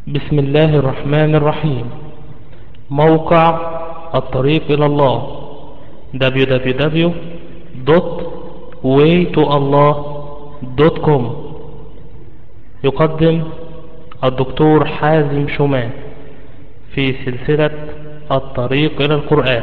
بسم الله الرحمن الرحيم موقع الطريق إلى الله www.waytoallah.com يقدم الدكتور حازم شومان في سلسلة الطريق إلى القرآن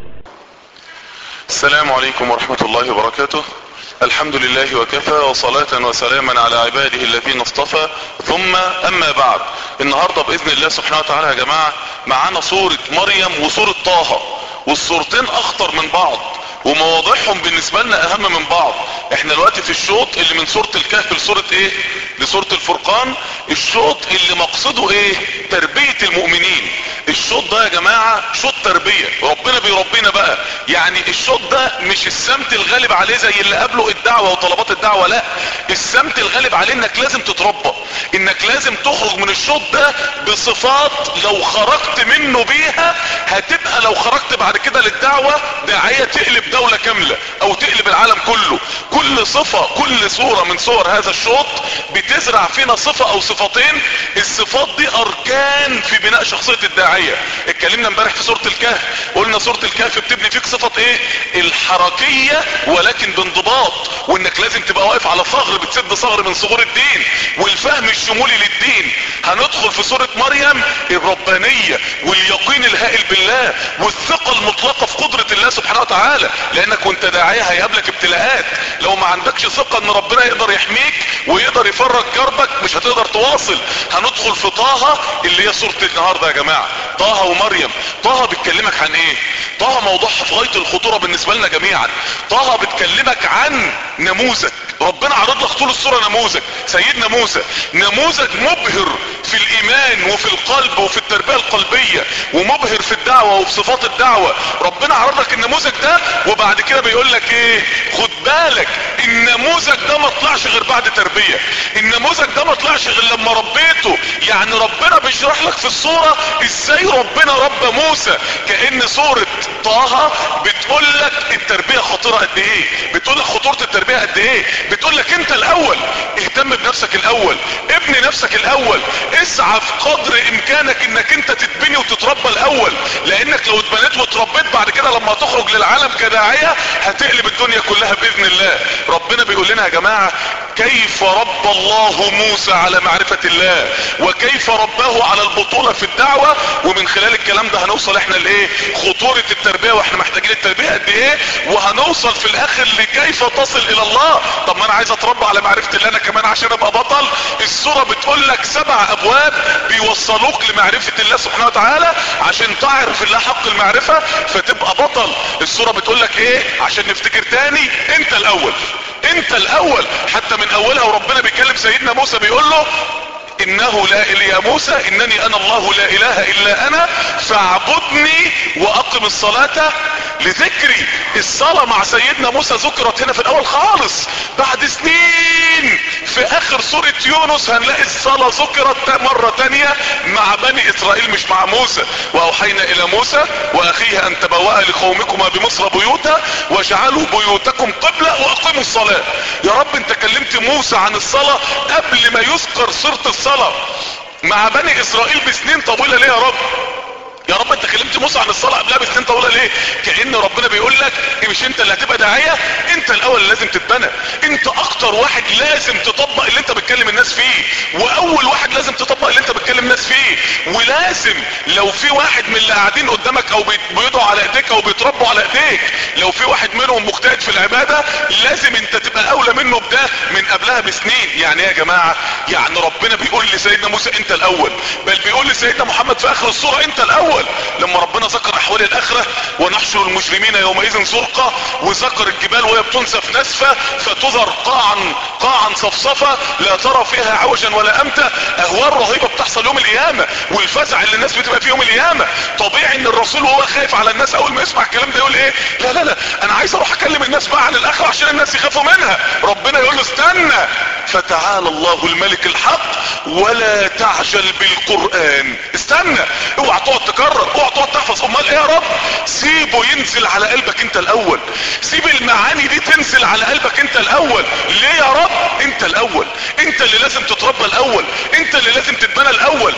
السلام عليكم ورحمة الله وبركاته الحمد لله وكفى وصلاة وسلاما على عباده الذين اصطفى ثم اما بعد النهاردة باذن الله سبحانه وتعالى يا جماعة معانا صورة مريم وصورة طه والصورتين اخطر من بعض ومواضيعهم بالنسبة لنا اهم من بعض احنا دلوقتي في الشوط اللي من سورة الكهف لسورة ايه لسورة الفرقان الشوط اللي مقصده ايه تربية المؤمنين الشوط ده يا جماعة شوط تربية ربنا بيربينا بقى يعني الشوط ده مش السمت الغالب عليه زي اللي قبله الدعوة وطلبات الدعوة لا السمت الغالب عليه انك لازم تتربى انك لازم تخرج من الشوط ده بصفات لو خرجت منه بيها هتبقى لو خرجت بعد كده للدعوة داعية تقلب دولة كاملة او تقلب العالم كله كل صفة كل صورة من صور هذا الشوط بتزرع فينا صفة او صفتين الصفات دي اركان في بناء شخصية الداعية اتكلمنا امبارح في سورة الكهف قلنا سورة الكهف بتبني فيك صفة ايه الحركية ولكن بانضباط وانك لازم تبقى واقف على ثغر بتسد ثغر من ثغور الدين والفهم الشمولي للدين هندخل في سورة مريم الربانية واليقين الهائل بالله والثقة المطلقة في قدرة الله سبحانه وتعالى لانك وانت داعية هيقابلك ابتلاءات لو ما عندكش ثقة ان ربنا يقدر يحميك ويقدر يفرج كربك مش هتقدر تواصل هندخل في طه اللي هي سورة النهاردة يا جماعة طه ومريم طه بتكلمك عن ايه طه موضوعها في غاية الخطورة بالنسبة لنا جميعا طه بتكلمك عن نموذج ربنا عرض لك طول الصورة نموذج سيدنا موسى نموذج مبهر في الايمان وفي القلب وفي التربية القلبية ومبهر في الدعوة وفي صفات الدعوة ربنا عرض لك النموذج ده وبعد كده بيقول لك ايه خد بالك النموذج ده ما طلعش غير بعد تربية النموذج ده ما طلعش غير لما ربيته يعني ربنا بيشرح لك في الصورة ازاي ربنا ربى موسى كأن صورة طه بتقول لك التربية خطيرة قد ايه بتقول لك خطورة التربية قد ايه بتقول لك انت الاول اهتم بنفسك الاول ابني نفسك الاول اسعى في قدر امكانك انك انت تتبني وتتربى الاول لانك لو اتبنيت واتربيت بعد كده لما تخرج للعالم كداعية هتقلب الدنيا كلها باذن الله ربنا بيقول لنا يا جماعة كيف رب الله موسى على معرفة الله وكيف رباه على البطولة في الدعوة ومن خلال الكلام ده هنوصل احنا لايه خطورة التربية واحنا محتاجين التربية قد ايه وهنوصل في الاخر لكيف تصل الى الله طب ما انا عايز اتربى على معرفة الله انا كمان عشان ابقى بطل السورة بتقول لك سبع ابواب بيوصلوك لمعرفة الله سبحانه وتعالى عشان تعرف الله حق المعرفة فتبقى بطل السورة بتقول لك ايه عشان نفتكر تاني انت الاول انت الاول حتى من اولها وربنا بيكلم سيدنا موسى بيقول له انه لا اله يا موسى انني انا الله لا اله الا انا فاعبدني واقم الصلاة لذكري الصلاة مع سيدنا موسى ذكرت هنا في الاول خالص بعد سنين في اخر سورة يونس هنلاقي الصلاة ذكرت مرة تانية مع بني اسرائيل مش مع موسى واوحينا الى موسى واخيه ان تبوأ لقومكما بمصر بيوتا واجعلوا بيوتكم قبلة واقيموا الصلاة يا رب انت كلمت موسى عن الصلاة قبل ما يذكر سورة الصلاة مع بني اسرائيل بسنين طويلة ليه يا رب يا رب انت كلمت موسى عن الصلاة قبلها بسنين طويلة ليه كأن ربنا بيقول لك مش انت اللي هتبقى داعية انت الاول اللي لازم تتبنى انت اكتر واحد لازم تطبق اللي انت بتكلم الناس فيه واول واحد لازم تطبق اللي انت بتكلم الناس فيه ولازم لو في واحد من اللي قاعدين قدامك او بيدعوا على ايديك او بيتربوا على ايديك لو في واحد منهم مجتهد في العبادة لازم انت تبقى اولى منه بده من قبلها بسنين يعني ايه يا جماعة يعني ربنا بيقول لسيدنا موسى انت الاول بل بيقول لسيدنا محمد في اخر الصورة انت الاول لما ربنا ذكر احوال الاخرة ونحشر المجرمين يومئذ زرقا وذكر الجبال وهي بتنسف نسفة فتذر قاعا قاعا صفصفة لا ترى فيها عوجا ولا امتا اهوال رهيبة بتحصل يوم القيامة والفزع اللي الناس بتبقى فيه يوم القيامة طبيعي ان الرسول وهو خايف على الناس اول ما يسمع الكلام ده يقول ايه لا لا لا انا عايز اروح اكلم الناس بقى عن الاخرة عشان الناس يخافوا منها ربنا يقول له استنى فتعالى الله الملك الحق ولا تعجل بالقرآن استنى اوعى تقعد تكرر اوعى تقعد تحفظ امال ايه يا رب سيبه ينزل على قلبك انت الاول سيب المعاني دي تنزل على قلبك انت الاول ليه يا رب انت الاول انت اللي لازم تتربى الاول انت اللي لازم تتبنى الاول نفس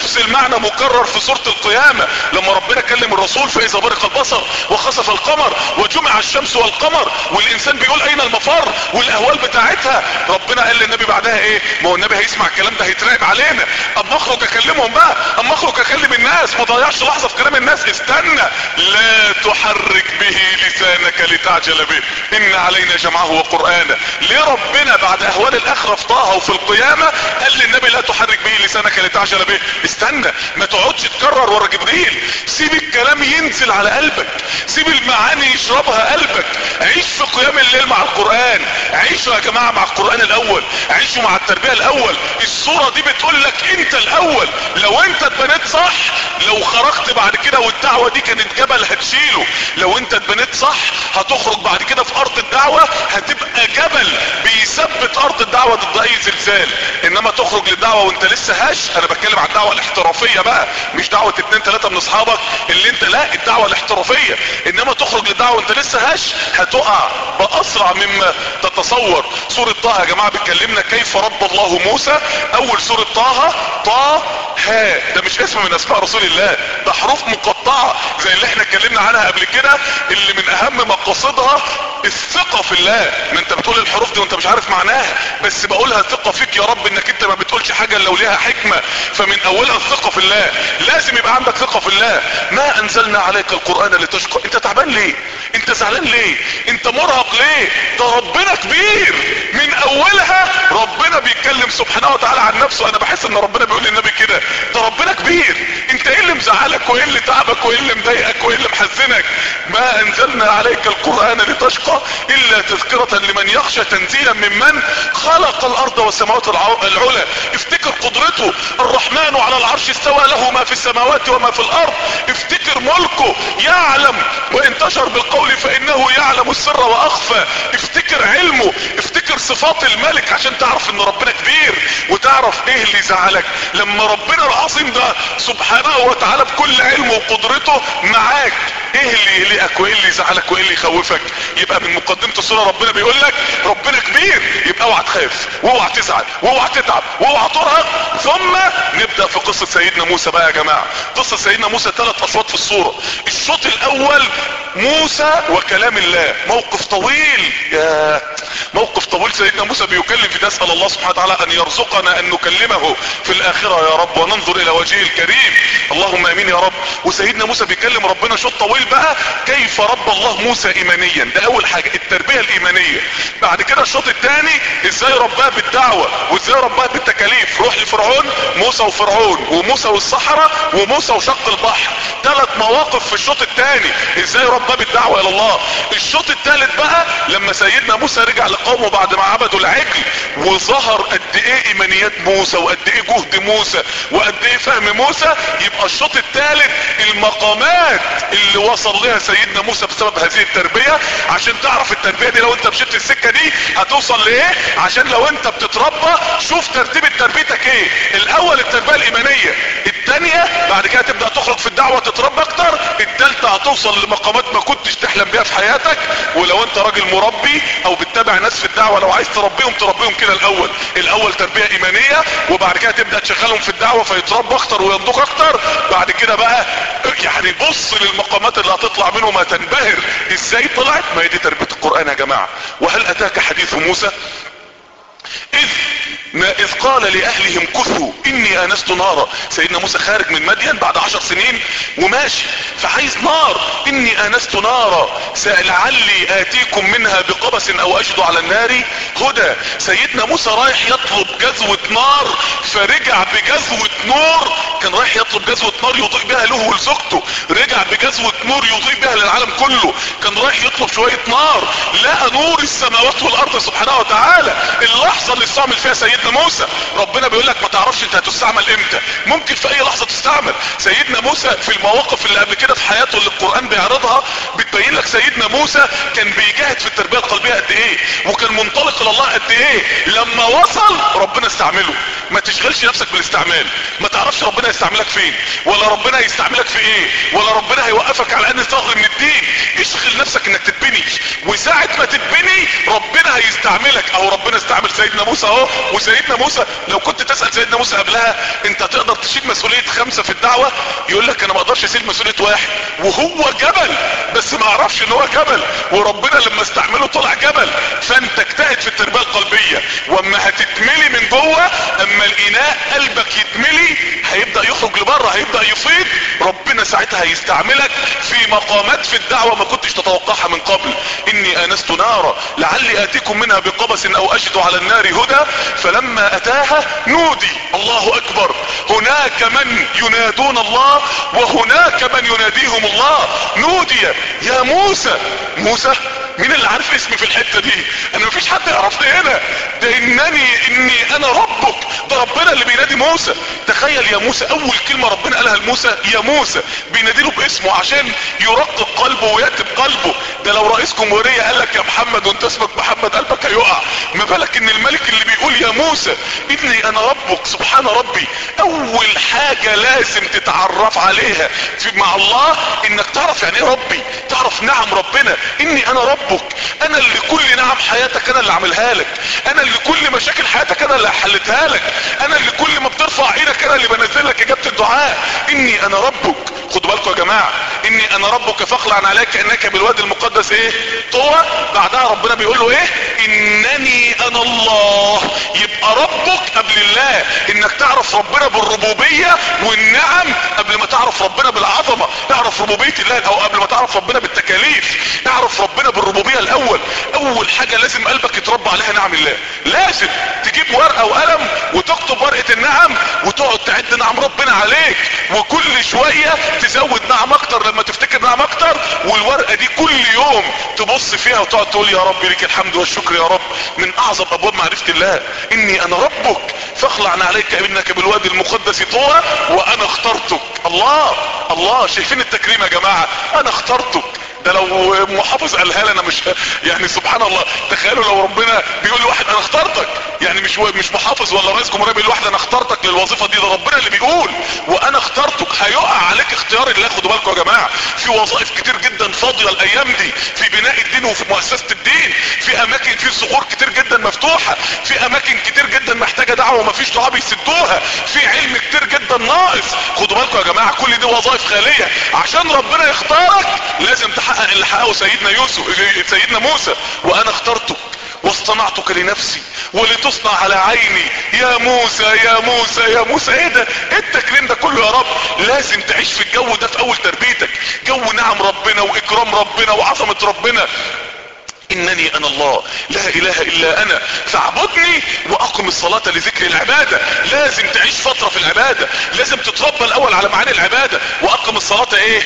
نفس المعنى مكرر في سورة القيامة لما ربنا كلم الرسول فاذا برق البصر وخسف القمر وجمع الشمس والقمر والانسان بيقول اين المفر والاهوال بتاعتها ربنا قال للنبي بعدها ايه ما هو النبي هيسمع الكلام ده هيتراقب علينا اما اخرج اكلمهم بقى اما اخرج اكلم الناس ما ضيعش لحظة في كلام الناس استنى لا تحرك به لسانك لتعجل به ان علينا جمعه وقرآنه ليه ربنا بعد اهوال الاخرة في طه وفي القيامة قال للنبي لا تحرك به لسانك لتعجل به استنى ما تقعدش تكرر ورا جبريل سيب الكلام ينزل على قلبك سيب المعاني يشربها قلبك عيش في قيام الليل مع القرآن عيشوا يا جماعة مع القرآن الاول عيشوا مع التربية الاول الصورة دي بتقول لك انت الاول لو انت اتبنيت صح لو خرجت بعد كده والدعوة دي كانت جبل هتشيله لو انت اتبنيت صح هتخرج بعد كده في ارض الدعوة هتبقى جبل بيثبت ارض الدعوة ضد اي زلزال انما تخرج للدعوة وانت لسه هش انا بتكلم عن الدعوة الاحترافية بقى مش دعوة اتنين تلاتة من اصحابك اللي انت لا الدعوة الاحترافية انما تخرج للدعوة وانت لسه هش هتقع باسرع مما تتصور سورة طه يا جماعة بتكلمنا كيف رب الله موسى اول سورة طه طه ها ده مش اسم من اسماء رسول الله ده حروف مقطعة زي اللي احنا اتكلمنا عنها قبل كده اللي من اهم مقاصدها الثقة في الله ما انت بتقول الحروف دي وانت مش عارف معناها بس بقولها ثقة فيك يا رب انك انت ما بتقولش حاجة لو ليها حكمة فمن اولها الثقة في الله لازم يبقى عندك ثقة في الله ما انزلنا عليك القرآن لتشقى انت تعبان ليه انت زعلان ليه انت مرهق ليه ده ربنا كبير من اولها ربنا بيتكلم سبحانه وتعالى عن نفسه انا بحس ان ربنا بيقول للنبي كده ده ربنا كبير انت ايه اللي مزعلك وايه اللي تعبك وايه اللي مضايقك وايه اللي محزنك ما انزلنا عليك القرآن لتشقى الا تذكرة لمن يخشى تنزيلا ممن خلق الارض والسماوات العلى افتكر قدرته الرحمن على العرش استوى له ما في السماوات وما في الارض افتكر ملكه يعلم وان تشر بالقول فانه يعلم السر واخفى افتكر علمه افتكر صفات الملك عشان تعرف ان ربنا كبير وتعرف ايه اللي يزعلك لما ربنا العظيم ده سبحانه وتعالى بكل علمه وقدرته معاك ايه اللي يقلقك وايه اللي يزعلك وايه اللي يخوفك يبقى من مقدمة الصورة ربنا بيقول لك ربنا كبير يبقى اوعى تخاف واوعى تزعل واوعى تتعب واوعى ترهق ثم نبدأ في قصة سيدنا موسى بقى يا جماعة قصة سيدنا موسى ثلاث اشواط في الصورة الشوط الاول موسى وكلام الله موقف طويل يا موقف طويل سيدنا موسى بيكلم في نسأل الله سبحانه وتعالى ان يرزقنا ان نكلمه في الاخرة يا رب وننظر الى وجهه الكريم اللهم امين يا رب وسيدنا موسى بيكلم ربنا شوط طويل بقى كيف رب الله موسى ايمانيا ده اول حاجة التربية الايمانية بعد كده الشوط الثاني ازاي رباه بالدعوة وازاي رباه بالتكاليف روح لفرعون موسى وفرعون وموسى والصحراء وموسى وشق البحر ثلاث مواقف في الشوط الثاني ازاي رباه بالدعوة الى الله الشوط الثالث بقى لما سيدنا موسى رجع لقومه بعد ما عبدوا العجل وظهر قد ايه ايمانيات موسى وقد ايه جهد موسى وقد ايه فهم موسى يبقى الشوط الثالث المقامات اللي وصل لها سيدنا موسى بسبب هذه التربية عشان تعرف التربية دي لو انت مشيت السكة دي هتوصل لايه عشان لو انت بتتربى شوف ترتيب تربيتك ايه الاول التربية الايمانية الثانية بعد كده تبدأ تخرج في الدعوة تتربى اكتر الثالثة هتوصل لمقامات ما كنتش تحلم بيها في حياتك ولو انت راجل مربي او بتتابع ناس في الدعوة لو عايز تربيهم تربيهم كده الاول الاول تربية ايمانية وبعد كده تبدأ تشغلهم في الدعوة فيتربوا اكتر وينضجوا اكتر بعد كده بقى يعني بص للمقامات اللي هتطلع منهم هتنبهر ازاي طلعت ما هي دي تربية القرآن يا جماعة وهل اتاك حديث موسى اذ ما اذ قال لاهلهم كثوا اني انست نارا سيدنا موسى خارج من مدين بعد عشر سنين وماشي فعايز نار اني انست نارا لعلي اتيكم منها بقبس او اجد على النار هدى سيدنا موسى رايح يطلب جزوة نار فرجع بجزوة نور كان رايح يطلب جزوة نار يضيء بها له ولزوجته رجع بجزوة نور يضيء بها للعالم كله كان رايح يطلب شوية نار لقى نور السماوات والارض سبحانه وتعالى اللحظة اللي استعمل فيها سيدنا موسى ربنا بيقول لك ما تعرفش انت هتستعمل امتى ممكن في اي لحظة تستعمل سيدنا موسى في المواقف اللي قبل كده في حياته اللي القرآن بيعرضها بتبين لك سيدنا موسى كان بيجاهد في التربية القلبية قد ايه وكان منطلق لله قد ايه لما وصل ربنا استعمله ما تشغلش نفسك بالاستعمال ما تعرفش ربنا هيستعملك فين ولا ربنا هيستعملك في ايه ولا ربنا هيوقفك على ان ثغر من الدين اشغل نفسك انك تتبني وساعة ما تتبني ربنا هيستعملك اهو ربنا استعمل سيدنا موسى اهو وسيدنا موسى لو كنت تسأل سيدنا موسى قبلها انت تقدر تشيل مسؤولية خمسة في الدعوة يقول لك انا ما اقدرش اشيل مسؤولية واحد وهو جبل بس ما اعرفش ان هو جبل وربنا لما استعمله طلع جبل فانت اجتهد في التربية القلبية واما هتتملي من جوه اما الاناء قلبك يتملي هيبدأ يخرج لبره هيبدأ يفيض ربنا ساعتها هيستعملك في مقامات في الدعوة ما كنتش تتوقعها من قبل اني انست نارا لعلي اتيكم منها بقبس او اجد على النار هدى فلما اتاها نودي الله اكبر هناك من ينادون الله وهناك من يناديهم الله نودي يا موسى موسى مين اللي عارف اسمي في الحتة دي انا مفيش حد يعرفني هنا ده انني اني انا ربك ده ربنا اللي بينادي موسى تخيل يا موسى اول كلمة ربنا قالها لموسى يا موسى بيناديله باسمه عشان يرقق قلبه ويتب قلبه ده لو رئيس جمهورية قال لك يا محمد وانت اسمك محمد قلبك هيقع ما بالك ان الملك اللي بيقول يا موسى اني انا ربك سبحان ربي اول حاجة لازم تتعرف عليها في مع الله انك تعرف يعني ايه ربي تعرف نعم ربنا اني انا ربك انا اللي كل نعم حياتك انا اللي عاملها لك انا اللي كل مشاكل حياتك انا اللي حلتها لك انا اللي كل ما بترفع ايدك انا اللي بنزل لك اجابة الدعاء اني انا ربك خدوا بالكم يا جماعة اني انا ربك فاخلع عليك انك بالوادي المقدس ايه طوى بعدها ربنا بيقول له ايه انني انا الله يبقى ربك قبل الله انك تعرف ربنا بالربوبية والنعم قبل ما تعرف ربنا بالعظمة تعرف ربوبية الله او قبل ما تعرف ربنا بالتكاليف تعرف ربنا بالربوبية الاول اول حاجة لازم قلبك يتربى عليها نعم الله لازم تجيب ورقة وقلم وتكتب ورقة النعم وتقعد تعد نعم ربنا عليك وكل شوية تزود نعم اكتر لما تفتكر نعم اكتر والورقة دي كل يوم تبص فيها وتقعد تقول يا رب لك الحمد والشكر يا رب من اعظم ابواب معرفة الله اني انا ربك فاخلعنا عليك انك بالوادي المقدس طوى وانا اخترتك الله الله شايفين التكريم يا جماعة انا اخترتك ده لو محافظ قالها لنا مش يعني سبحان الله تخيلوا لو ربنا بيقول لواحد انا اخترتك يعني مش مش محافظ ولا رئيس جمهوريه بيقول لواحد انا اخترتك للوظيفه دي ده ربنا اللي بيقول وانا اخترتك هيقع عليك اختيار الله خدوا بالكم يا جماعه في وظائف كتير جدا فاضيه الايام دي في بناء الدين وفي مؤسسه الدين في اماكن في صخور كتير جدا مفتوحه في اماكن كتير جدا محتاجه دعوه ومفيش دعاء بيسدوها في علم كتير جدا ناقص خدوا بالكم يا جماعه كل دي وظائف خاليه عشان ربنا يختارك لازم تحقق اللي حققه سيدنا يوسف سيدنا موسى وانا اخترتك واصطنعتك لنفسي ولتصنع على عيني يا موسى يا موسى يا موسى ايه ده ايه التكريم ده كله يا رب لازم تعيش في الجو ده في اول تربيتك جو نعم ربنا واكرام ربنا وعظمة ربنا انني انا الله لا اله الا انا فاعبدني واقم الصلاة لذكر العبادة لازم تعيش فترة في العبادة لازم تتربى الاول على معاني العبادة واقم الصلاة ايه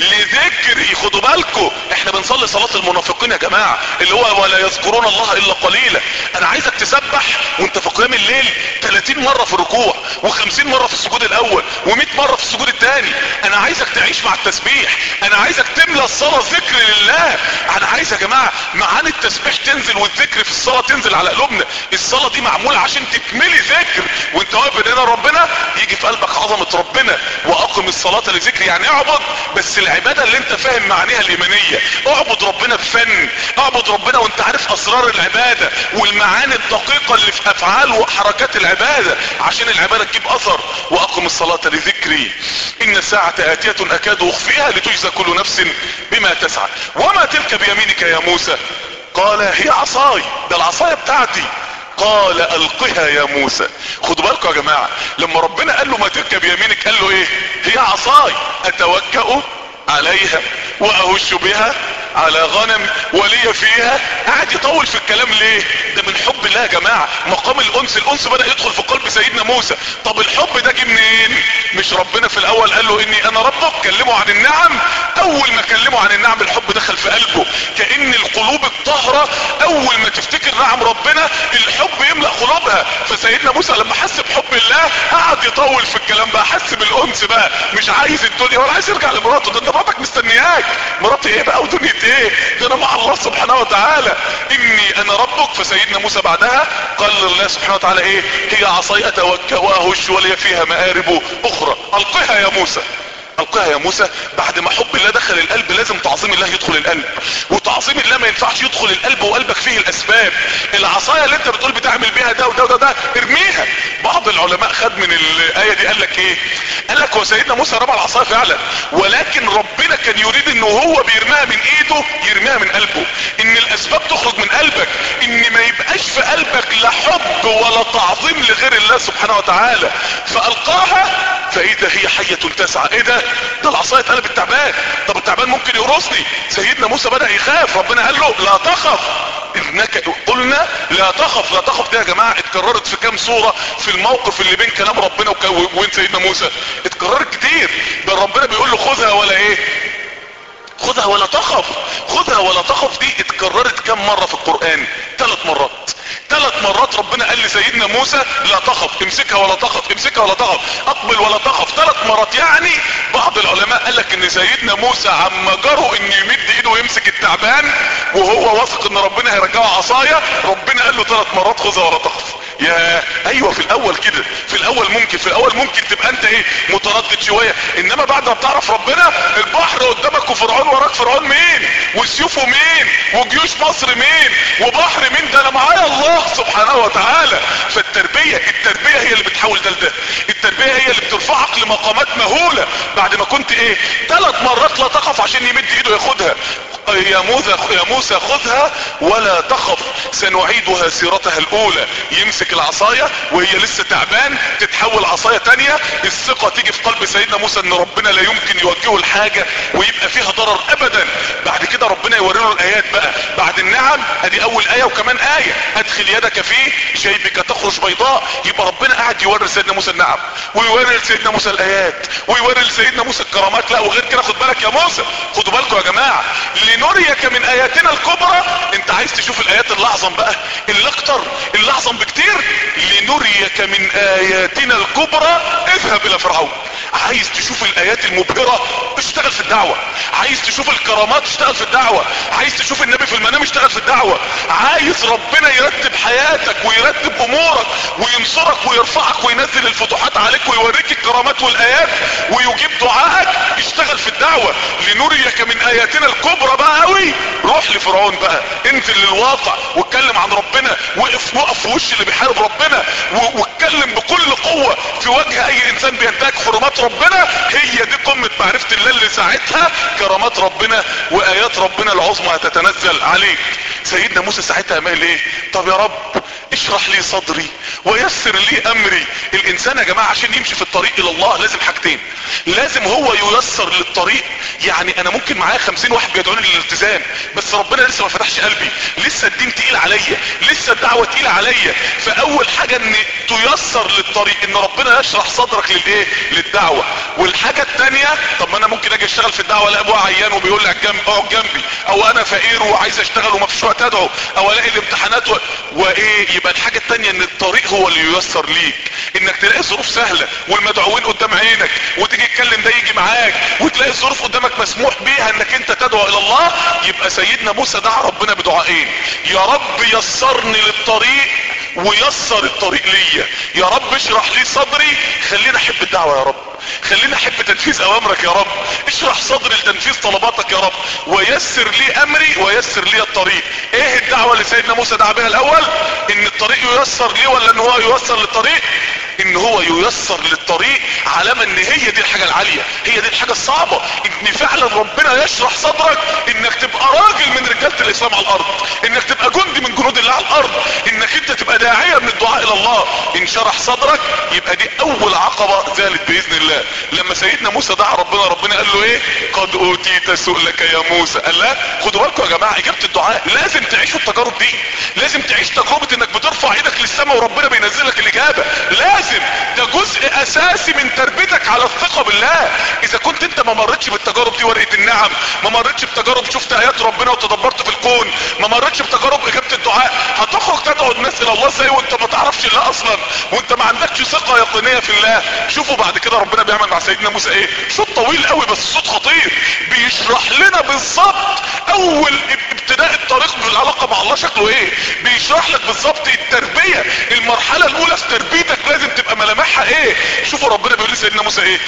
لذكري خدوا بالكم احنا بنصلي صلاة المنافقين يا جماعة اللي هو ولا يذكرون الله الا قليلا انا عايزك تسبح وانت في قيام الليل 30 مرة في الركوع و50 مرة في السجود الاول و100 مرة في السجود الثاني انا عايزك تعيش مع التسبيح انا عايزك تملى الصلاة ذكر لله انا عايز يا جماعة معاني التسبيح تنزل والذكر في الصلاة تنزل على قلوبنا الصلاة دي معمولة عشان تكملي ذكر وانت واقف بين ربنا يجي في قلبك عظمة ربنا واقم الصلاة لذكر يعني اعبد بس العبادة اللي انت فاهم معانيها الايمانية اعبد ربنا بفن اعبد ربنا وانت عارف اسرار العبادة والمعاني الدقيقة اللي في افعال وحركات العبادة عشان العبادة تجيب اثر واقم الصلاة لذكري ان الساعة اتية اكاد اخفيها لتجزى كل نفس بما تسعى وما تلك بيمينك يا موسى قال هي عصاي ده العصاية بتاعتي قال القها يا موسى خدوا بالكم يا جماعة لما ربنا قال له ما تلك بيمينك قال له ايه هي عصاي اتوكأ عليها واهش بها على غنم ولي فيها قاعد يطول في الكلام ليه ده من حب الله يا جماعة مقام الانس الانس بدأ يدخل في قلب سيدنا موسى طب الحب ده جه منين مش ربنا في الاول قال له اني انا ربك كلمه عن النعم اول ما كلمه عن النعم الحب دخل في قلبه كأن القلوب الطاهرة اول ما تفتكر نعم ربنا الحب يملأ قلوبها فسيدنا موسى لما حس بحب الله قعد يطول في الكلام بقى حس بالانس بقى مش عايز الدنيا ولا عايز يرجع لمراته ده انت مراتك مستنياك مراتي ايه بقى ودنيا ايه ده انا مع الله سبحانه وتعالى اني انا ربك فسيدنا موسى بعدها قال لله سبحانه وتعالى ايه هي عصاي اتوكا واهش ولي فيها مآرب اخرى القها يا موسى القاها يا موسى بعد ما حب الله دخل القلب لازم تعظيم الله يدخل القلب وتعظيم الله ما ينفعش يدخل القلب وقلبك فيه الاسباب العصاية اللي انت بتقول بتعمل بيها ده وده وده ده ارميها بعض العلماء خد من الاية دي قال لك ايه قال لك هو سيدنا موسى رمى العصاية فعلا ولكن ربنا كان يريد انه هو بيرميها من ايده يرميها من قلبه ان الاسباب تخرج من قلبك ان ما يبقاش في قلبك لا حب ولا تعظيم لغير الله سبحانه وتعالى فالقاها فاذا هي حية تسعى ايه ده ده العصاية اتقلبت تعبان طب التعبان ممكن يقرصني سيدنا موسى بدأ يخاف ربنا قال له لا تخف انك قلنا لا تخف لا تخف دي يا جماعة اتكررت في كام صورة في الموقف اللي بين كلام ربنا وبين سيدنا موسى اتكررت كتير ده ربنا بيقول له خذها ولا ايه خذها ولا تخف خذها ولا تخف دي اتكررت كم مرة في القرآن ثلاث مرات ثلاث مرات ربنا قال لسيدنا موسى لا تخف امسكها ولا تخف امسكها ولا تخف اقبل ولا تخف ثلاث مرات يعني بعض العلماء قال لك ان سيدنا موسى عما جروا ان يمد ايده ويمسك التعبان وهو واثق ان ربنا هيرجعه عصايا ربنا قال له ثلاث مرات خذها ولا تخف يا ايوه في الاول كده في الاول ممكن في الاول ممكن تبقى انت ايه متردد شوية انما بعد ما بتعرف ربنا البحر قدامك وفرعون وراك فرعون مين وسيوفه مين وجيوش مصر مين وبحر مين ده انا معايا الله سبحانه وتعالى فالتربية التربية هي اللي بتحول ده لده التربية هي اللي بترفعك لمقامات مهولة بعد ما كنت ايه ثلاث مرات لا تخف عشان يمد ايده ياخدها يا موسى يا موسى خذها ولا تخف سنعيدها سيرتها الاولى يمسك العصاية وهي لسه تعبان تتحول عصاية تانية الثقة تيجي في قلب سيدنا موسى ان ربنا لا يمكن يوجهه الحاجة ويبقى فيها ضرر ابدا بعد كده ربنا يوري له الايات بقى بعد النعم ادي اول ايه وكمان ايه ادخل يدك في جيبك تخرج بيضاء يبقى ربنا قاعد يوري سيدنا موسى النعم ويوري لسيدنا موسى الايات ويوري لسيدنا موسى الكرامات لا وغير كده خد بالك يا موسى خدوا بالكم يا جماعه لنريك من اياتنا الكبرى انت عايز تشوف الايات اللي اعظم بقى اللي اكتر اللي اعظم بكتير لنريك من اياتنا الكبرى اذهب الى فرعون عايز تشوف الايات المبهرة اشتغل في الدعوة عايز تشوف الكرامات اشتغل في الدعوة عايز تشوف النبي في المنام اشتغل في الدعوة عايز ربنا يرتب حياتك ويرتب امورك وينصرك ويرفعك وينزل الفتوحات عليك ويوريك الكرامات والايات ويجيب دعائك اشتغل في الدعوة لنريك من اياتنا الكبرى بقى قوي روح لفرعون بقى انزل للواقع واتكلم عن ربنا وقف وقف في وش اللي بيحارب ربنا واتكلم بكل قوة في وجه اي انسان بينتهك حرمات ربنا هي دي قمة معرفة الله اللي ساعتها كرامات ربنا وايات ربنا العظمى هتتنزل عليك سيدنا موسى ساعتها قال ايه طب يا رب اشرح لي صدري ويسر لي امري الانسان يا جماعة عشان يمشي في الطريق الى الله لازم حاجتين لازم هو ييسر للطريق يعني انا ممكن معايا خمسين واحد بيدعوني للالتزام بس ربنا لسه ما فتحش قلبي لسه الدين تقيل عليا لسه الدعوة تقيلة عليا فاول حاجة ان تيسر للطريق ان ربنا يشرح صدرك للايه للدعوة والحاجة التانية طب ما انا ممكن اجي اشتغل في الدعوة الاقي ابويا عيان وبيقول لي جنب اقعد جنبي او انا فقير وعايز اشتغل وما فيش وقت ادعو او الاقي الامتحانات و... وايه يبقى الحاجة التانية ان الطريق هو اللي ييسر ليك انك تلاقي الظروف سهلة والمدعوين قدام عينك وتيجي تتكلم ده يجي معاك وتلاقي الظروف قدامك مسموح بيها انك انت تدعو الى الله يبقى سيدنا موسى دعا ربنا بدعائين يا رب يسرني للطريق ويسر الطريق ليا يا رب اشرح لي صدري خلينا احب الدعوة يا رب خلينا احب تنفيذ اوامرك يا رب اشرح صدري لتنفيذ طلباتك يا رب ويسر لي امري ويسر لي الطريق ايه الدعوة اللي سيدنا موسى دعا بها الاول ان الطريق ييسر لي ولا ان هو ييسر للطريق ان هو ييسر للطريق علامة ان هي دي الحاجة العالية هي دي الحاجة الصعبة ان فعلا ربنا يشرح صدرك انك تبقى راجل من رجالة الاسلام على الارض انك تبقى جندي من جنود الله على الارض انك انت تبقى داعية من الدعاء الى الله ان شرح صدرك يبقى دي اول عقبة زالت باذن الله لما سيدنا موسى دعا ربنا ربنا قال له ايه قد اوتيت سؤلك يا موسى قال لا خدوا بالكم يا جماعة اجابة الدعاء لازم تعيشوا التجارب دي لازم تعيش تجربة انك بترفع ايدك للسماء وربنا بينزل لك الاجابة لازم ده جزء اساسي من تربيتك على الثقة بالله اذا كنت انت ما مرتش بالتجارب دي ورقة النعم ما مرتش بتجارب شفت ايات ربنا وتدبرت في الكون ما مرتش بتجارب اجابة الدعاء هتخرج تدعو الناس الى الله ازاي وانت ما تعرفش الله اصلا وانت ما عندكش ثقة يقينية في الله شوفوا بعد كده ربنا بيعمل مع سيدنا موسى ايه صوت طويل قوي بس صوت خطير بيشرح لنا بالظبط اول ابتداء الطريق في العلاقة مع الله شكله ايه بيشرح لك بالظبط التربية المرحلة الاولى في تربيتك لازم تبقى ملامحها ايه شوفوا ربنا بيقول لسيدنا موسى ايه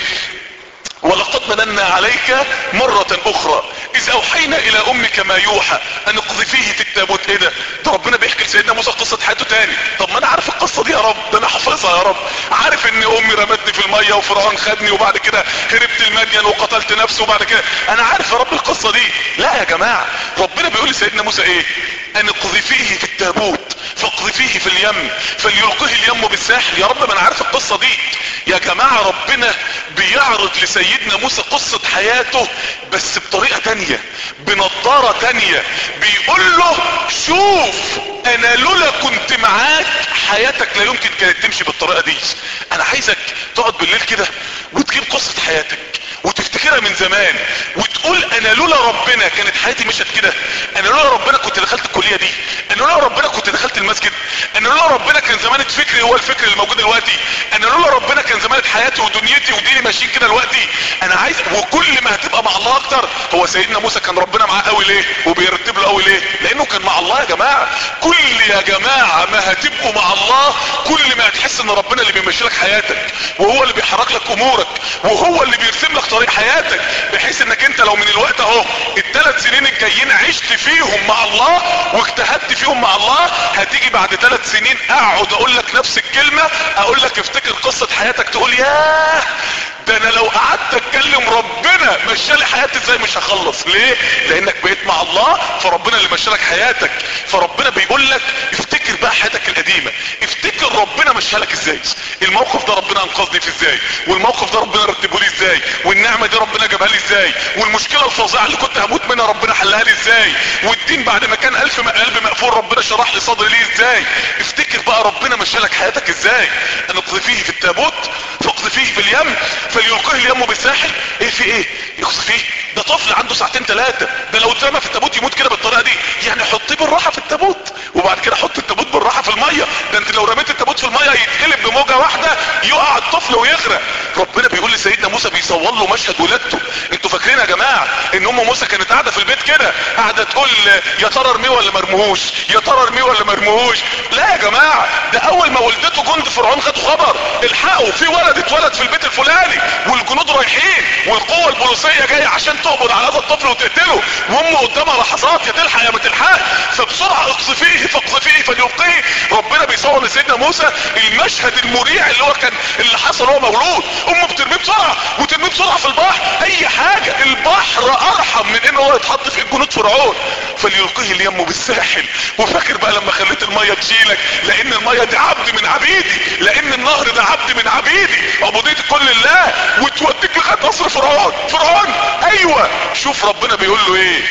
ولقد مننا عليك مرة اخرى اذ اوحينا الى امك ما يوحى ان اقذفيه في التابوت ايه ده ده ربنا بيحكي لسيدنا موسى قصة حياته تاني طب ما انا عارف القصة دي يا رب ده انا حافظها يا رب عارف ان امي رمتني في المية وفرعون خدني وبعد كده هربت المدين وقتلت نفسي وبعد كده انا عارف يا رب القصة دي لا يا جماعة ربنا بيقول لسيدنا موسى ايه ان اقذفيه في التابوت فاقذفيه في اليم فليلقيه اليم بالساحل يا رب ما انا عارف القصة دي يا جماعة ربنا بيعرض لسيدنا موسى قصة حياته بس بطريقة تانية بنظارة تانية بيقول له شوف انا لولا كنت معاك حياتك لا يمكن كانت تمشي بالطريقة دي انا عايزك تقعد بالليل كده وتجيب قصة حياتك وتفتكرها من زمان وتقول انا لولا ربنا كانت حياتي مشت كده انا لولا ربنا كنت دخلت الكلية دي انا لولا ربنا كنت دخلت المسجد انا لولا ربنا كان زمانة فكري هو الفكر اللي موجود دلوقتي انا لولا ربنا كان زمانة حياتي ودنيتي وديني ماشيين كده دلوقتي انا عايز وكل ما هتبقى مع الله اكتر هو سيدنا موسى كان ربنا معاه قوي ليه وبيرتب له قوي ليه لانه كان مع الله يا جماعة كل يا جماعة ما هتبقوا مع الله كل ما هتحس ان ربنا اللي بيمشي لك حياتك وهو اللي بيحرك لك امورك وهو اللي بيرسم لك طريق حياتك بحيث انك انت لو من الوقت اهو الثلاث سنين الجايين عشت فيهم مع الله واجتهدت فيهم مع الله هتيجي بعد ثلاث سنين اقعد اقول لك نفس الكلمة اقول لك افتكر قصة حياتك تقول ياه ده انا لو قعدت اتكلم ربنا مشالي حياتي ازاي مش هخلص ليه لانك بقيت مع الله فربنا اللي مشالك حياتك فربنا بيقول لك افتكر بقى حياتك القديمة افتكر ربنا مشالك ازاي الموقف ده ربنا انقذني فيه ازاي والموقف ده ربنا رتبه لي ازاي والنعمة دي ربنا جابها لي ازاي والمشكلة الفظيعة اللي كنت هموت منها ربنا حلها لي ازاي والدين بعد ما كان الف قلب مقفول ربنا شرح لي صدري ليه ازاي افتكر بقى ربنا مشالك حياتك ازاي ان اقذفيه في التابوت فاقذفيه في اليم فليلقيه اليم بالساحل ايه في ايه يقذفيه ده طفل عنده ساعتين ثلاثة ده لو اترمى في التابوت يموت كده بالطريقة دي يعني حطيه بالراحة في التابوت وبعد كده حط التابوت بالراحة في المية ده انت لو رميت التابوت في المية يتقلب بموجة واحدة يقع الطفل ويغرق ربنا بيقول لسيدنا موسى بيصور له مشهد ولادته انتوا فاكرين يا جماعة ان ام موسى كانت قاعدة في البيت كده قاعدة تقول يا ترى ارميه ولا مرموهوش يا ترى ارميه ولا مرموهوش لا يا جماعة ده اول ما ولدته جند فرعون خدوا خبر الحقوا في ولد اتولد في البيت الفلاني والجنود رايحين والقوة البوليسية جاية عشان تقبض على هذا الطفل وتقتله وامه قدامها لحظات يا تلحق يا ما تلحق فبسرعة اقذفيه فاقذفيه فليلقيه ربنا بيصور لسيدنا موسى المشهد المريع اللي هو كان اللي حصل هو مولود امه بترميه بسرعة وترميه بسرعة في البحر اي حاجة البحر ارحم من ان هو يتحط في جنود فرعون فليلقيه اليم بالساحل وفاكر بقى لما خليت المية تشيلك لان المية دي عبد من عبيدي لان النهر ده عبد من عبيدي عبودية كل الله وتوديك لغاية نصر فرعون فرعون ايوه شوف ربنا بيقول له ايه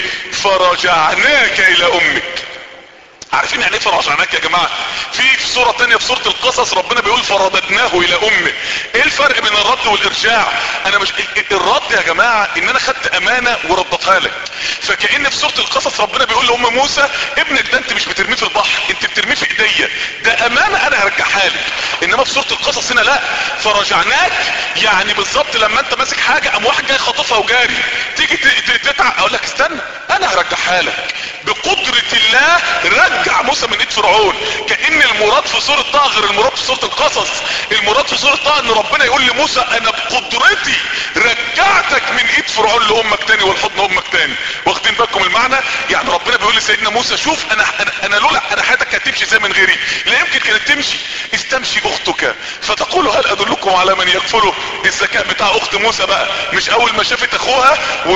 فرجعناك الى امك عارفين يعني ايه فرجعناك يا جماعة في في سورة تانية في سورة القصص ربنا بيقول فرددناه الى امه ايه الفرق بين الرد والارجاع انا مش الرد يا جماعة ان انا خدت امانة وردتها لك فكأن في سورة القصص ربنا بيقول لام موسى ابنك ده انت مش بترميه في البحر انت بترميه في ايديا ده امانة انا هرجعها لك انما في سورة القصص هنا لا فرجعناك يعني بالظبط لما انت ماسك حاجة قام واحد جاي خاطفها وجاري تيجي تتعب اقول لك استنى انا هرجعها لك بقدرة الله رجع موسى من ايد فرعون كأن المراد في سورة طه غير المراد في سورة القصص المراد في سورة طه ان ربنا يقول لموسى انا بقدرتي رجعتك من ايد فرعون لامك تاني والحضن امك تاني واخدين بالكم المعنى يعني ربنا بيقول لسيدنا موسى شوف انا انا, أنا لولا انا حياتك هتمشي زي من غيري لا يمكن كانت تمشي استمشي اختك فتقول هل ادلكم على من يكفله الذكاء بتاع اخت موسى بقى مش اول ما شافت اخوها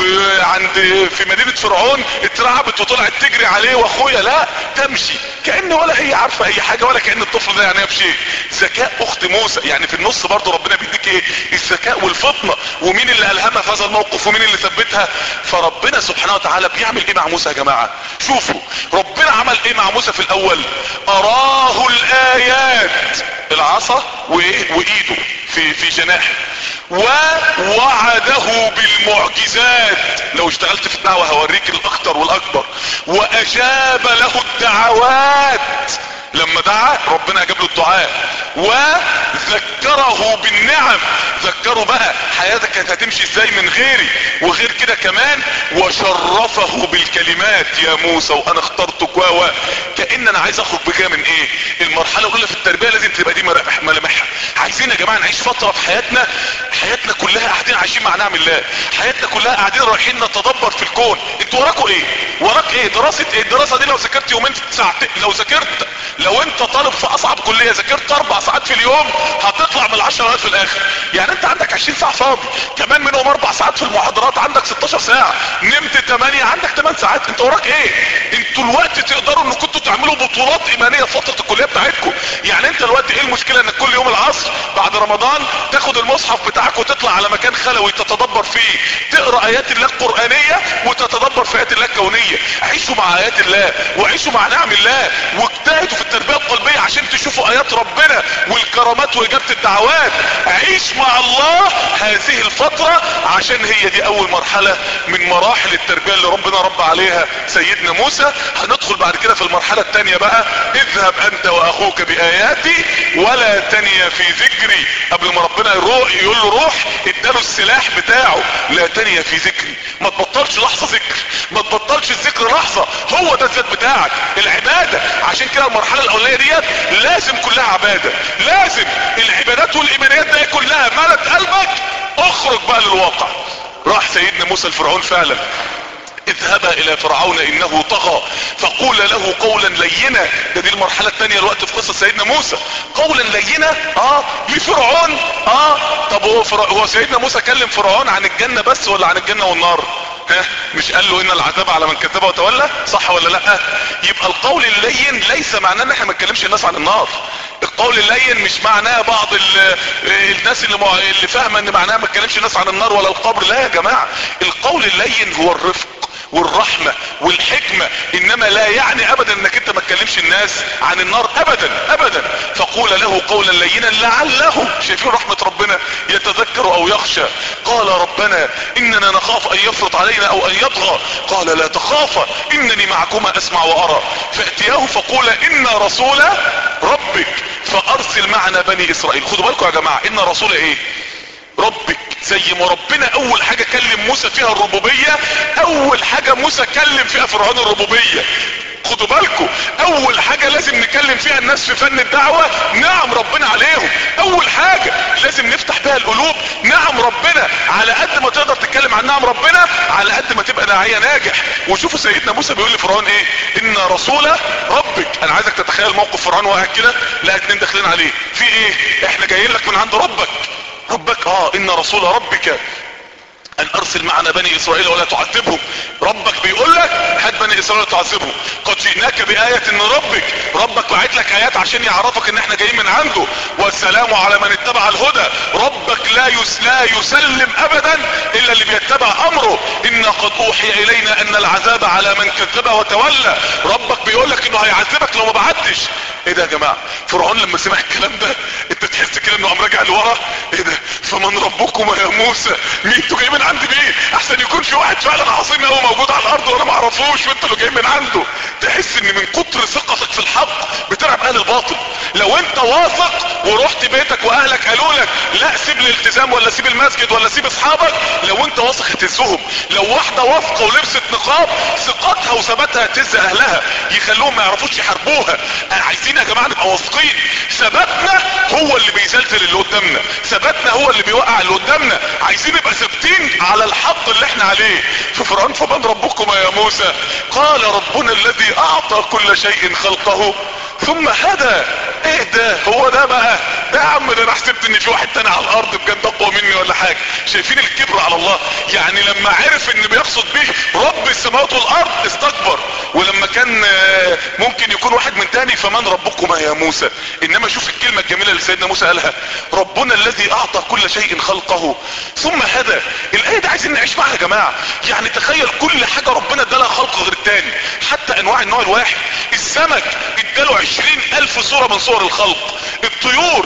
وعند في مدينة فرعون اترعبت وطلعت تجري عليه واخويا لا تمشي كأن ولا هي عارفة اي حاجة ولا كأن الطفل ده يعني بشيء ذكاء اخت موسى يعني في النص برضو ربنا بيديك ايه الذكاء والفطنة ومين اللي الهمها في هذا الموقف ومين اللي ثبتها فربنا سبحانه وتعالى بيعمل ايه مع موسى يا جماعة شوفوا ربنا عمل ايه مع موسى في الاول اراه الايات العصا وايه وايده في في جناحه ووعده بالمعجزات لو اشتغلت في الدعوة هوريك الاخطر والاكبر واجاب له الدعوات لما دعا ربنا اجاب له الدعاء وذكره بالنعم ذكره بقى حياتك كانت هتمشي ازاي من غيري وغير كده كمان وشرفه بالكلمات يا موسى وانا اخترتك و كأن انا عايز اخرج بكده من ايه المرحلة الاولى في التربية لازم تبقى دي ملامحها عايزين يا جماعة نعيش فترة في حياتنا حياتنا كلها قاعدين عايشين مع نعم الله حياتنا كلها قاعدين رايحين نتدبر في الكون انتوا وراكوا ايه وراك ايه دراسة ايه الدراسة دي لو ذاكرت يومين ساعتين لو ذاكرت لو انت طالب في اصعب كلية ذاكرت اربع ساعات في اليوم هتطلع من العشر ساعات في الاخر يعني انت عندك 20 ساعة فاضي كمان منهم اربع ساعات في المحاضرات عندك 16 ساعة نمت 8 عندك 8 ساعات انت وراك ايه انتوا الوقت تقدروا ان كنتوا تعملوا بطولات ايمانية في فترة الكلية بتاعتكم يعني انت الوقت ايه المشكلة انك كل يوم العصر بعد رمضان تاخد المصحف بتاعك وتطلع على مكان خلوي تتدبر فيه تقرا ايات الله القرآنية وتتدبر في ايات الله الكونية عيشوا مع ايات الله وعيشوا مع نعم الله واجتهدوا في التربية القلبية عشان تشوفوا ايات ربنا والكرامات واجابة الدعوات عيش مع الله هذه الفترة عشان هي دي اول مرحلة من مراحل التربية اللي ربنا رب عليها سيدنا موسى هندخل بعد كده في المرحلة التانية بقى اذهب انت واخوك باياتي ولا تنيا في ذكري قبل ما ربنا يروح يقول له روح اداله السلاح بتاعه لا تنيا في ذكري ما تبطلش لحظة ذكر ما تبطلش الذكر لحظة هو ده الذات بتاعك العبادة عشان كده المرحلة الاولانية ديت لازم كلها عبادة لازم العبادات والايمانيات دي كلها ملت قلبك اخرج بقى للواقع راح سيدنا موسى الفرعون فعلا اذهبا الى فرعون انه طغى فقول له قولا لينا ده دي المرحلة التانية الوقت في قصة سيدنا موسى قولا لينا اه لفرعون اه طب هو, فرع... هو سيدنا موسى كلم فرعون عن الجنة بس ولا عن الجنة والنار ها مش قال له ان العذاب على من كذب وتولى صح ولا لا يبقى القول اللين ليس معناه ان احنا ما نتكلمش الناس عن النار القول اللين مش معناه بعض ال الناس اللي, مع... اللي فاهمه ان معناه ما نتكلمش الناس عن النار ولا القبر لا يا جماعه القول اللين هو الرفق والرحمة والحكمة انما لا يعني ابدا انك انت ما تكلمش الناس عن النار ابدا ابدا فقول له قولا لينا لعله شايفين رحمة ربنا يتذكر او يخشى قال ربنا اننا نخاف ان يفرط علينا او ان يطغى قال لا تخافا انني معكما اسمع وارى فاتياه فقول ان رسول ربك فارسل معنا بني اسرائيل خدوا بالكم يا جماعة ان رسول ايه ربك زي ما ربنا اول حاجة كلم موسى فيها الربوبية اول حاجة موسى كلم فيها فرعون الربوبية خدوا بالكم اول حاجة لازم نكلم فيها الناس في فن الدعوة نعم ربنا عليهم اول حاجة لازم نفتح بها القلوب نعم ربنا على قد ما تقدر تتكلم عن نعم ربنا على قد ما تبقى داعية ناجح وشوفوا سيدنا موسى بيقول لفرعون ايه ان رسول ربك انا عايزك تتخيل موقف فرعون واقع كده لا اتنين داخلين عليه في ايه احنا جايين لك من عند ربك ربك اه ان رسول ربك ان ارسل معنا بني اسرائيل ولا تعذبهم ربك بيقول لك هات بني اسرائيل تعذبهم قد جئناك بآية من ربك ربك بعت لك ايات عشان يعرفك ان احنا جايين من عنده والسلام على من اتبع الهدى ربك لا يس لا يسلم ابدا الا اللي بيتبع امره ان قد اوحي الينا ان العذاب على من كذب وتولى ربك بيقول لك انه هيعذبك لو ما بعتش ايه ده يا جماعه فرعون لما سمع الكلام ده انت تحس كده انه قام راجع لورا ايه ده فمن ربكما يا موسى مين انتوا جايين من عند مين احسن يكون في واحد فعلا عظيم قوي موجود على الارض وانا ما اعرفوش وانتوا اللي جايين من عنده تحس ان من كتر ثقتك في الحق بتلعب اهل الباطل لو انت واثق ورحت بيتك واهلك قالوا لك لا سيب الالتزام ولا سيب المسجد ولا سيب اصحابك لو انت واثق هتهزهم لو واحده واثقه ولبست نقاب ثقتها وثباتها تهز اهلها يخلوهم ما يعرفوش يحاربوها عايزين يا جماعه نبقى واثقين ثباتنا هو اللي بيزلزل اللي قدامنا ثباتنا هو اللي بيوقع اللي قدامنا عايزين نبقى ثابتين على الحق اللي احنا عليه ففرعون فمن ربكما يا موسى قال ربنا الذي اعطى كل شيء خلقه ثم هدى ايه ده هو ده بقى يا عم ده انا حسبت ان في واحد تاني على الارض بجد اقوى مني ولا حاجه شايفين الكبر على الله يعني لما عرف ان بيقصد به رب السماوات والارض استكبر ولما كان ممكن يكون واحد من تاني فمن ربكما يا موسى انما شوف الكلمه الجميله اللي سيدنا موسى قالها ربنا الذي اعطى كل شيء خلقه ثم هدى الايه دي عايزين نعيش معاها يا جماعه يعني تخيل كل حاجه ربنا ادالها خلق غير التاني حتى انواع النوع الواحد السمك اداله عشرين الف صورة من صور الخلق الطيور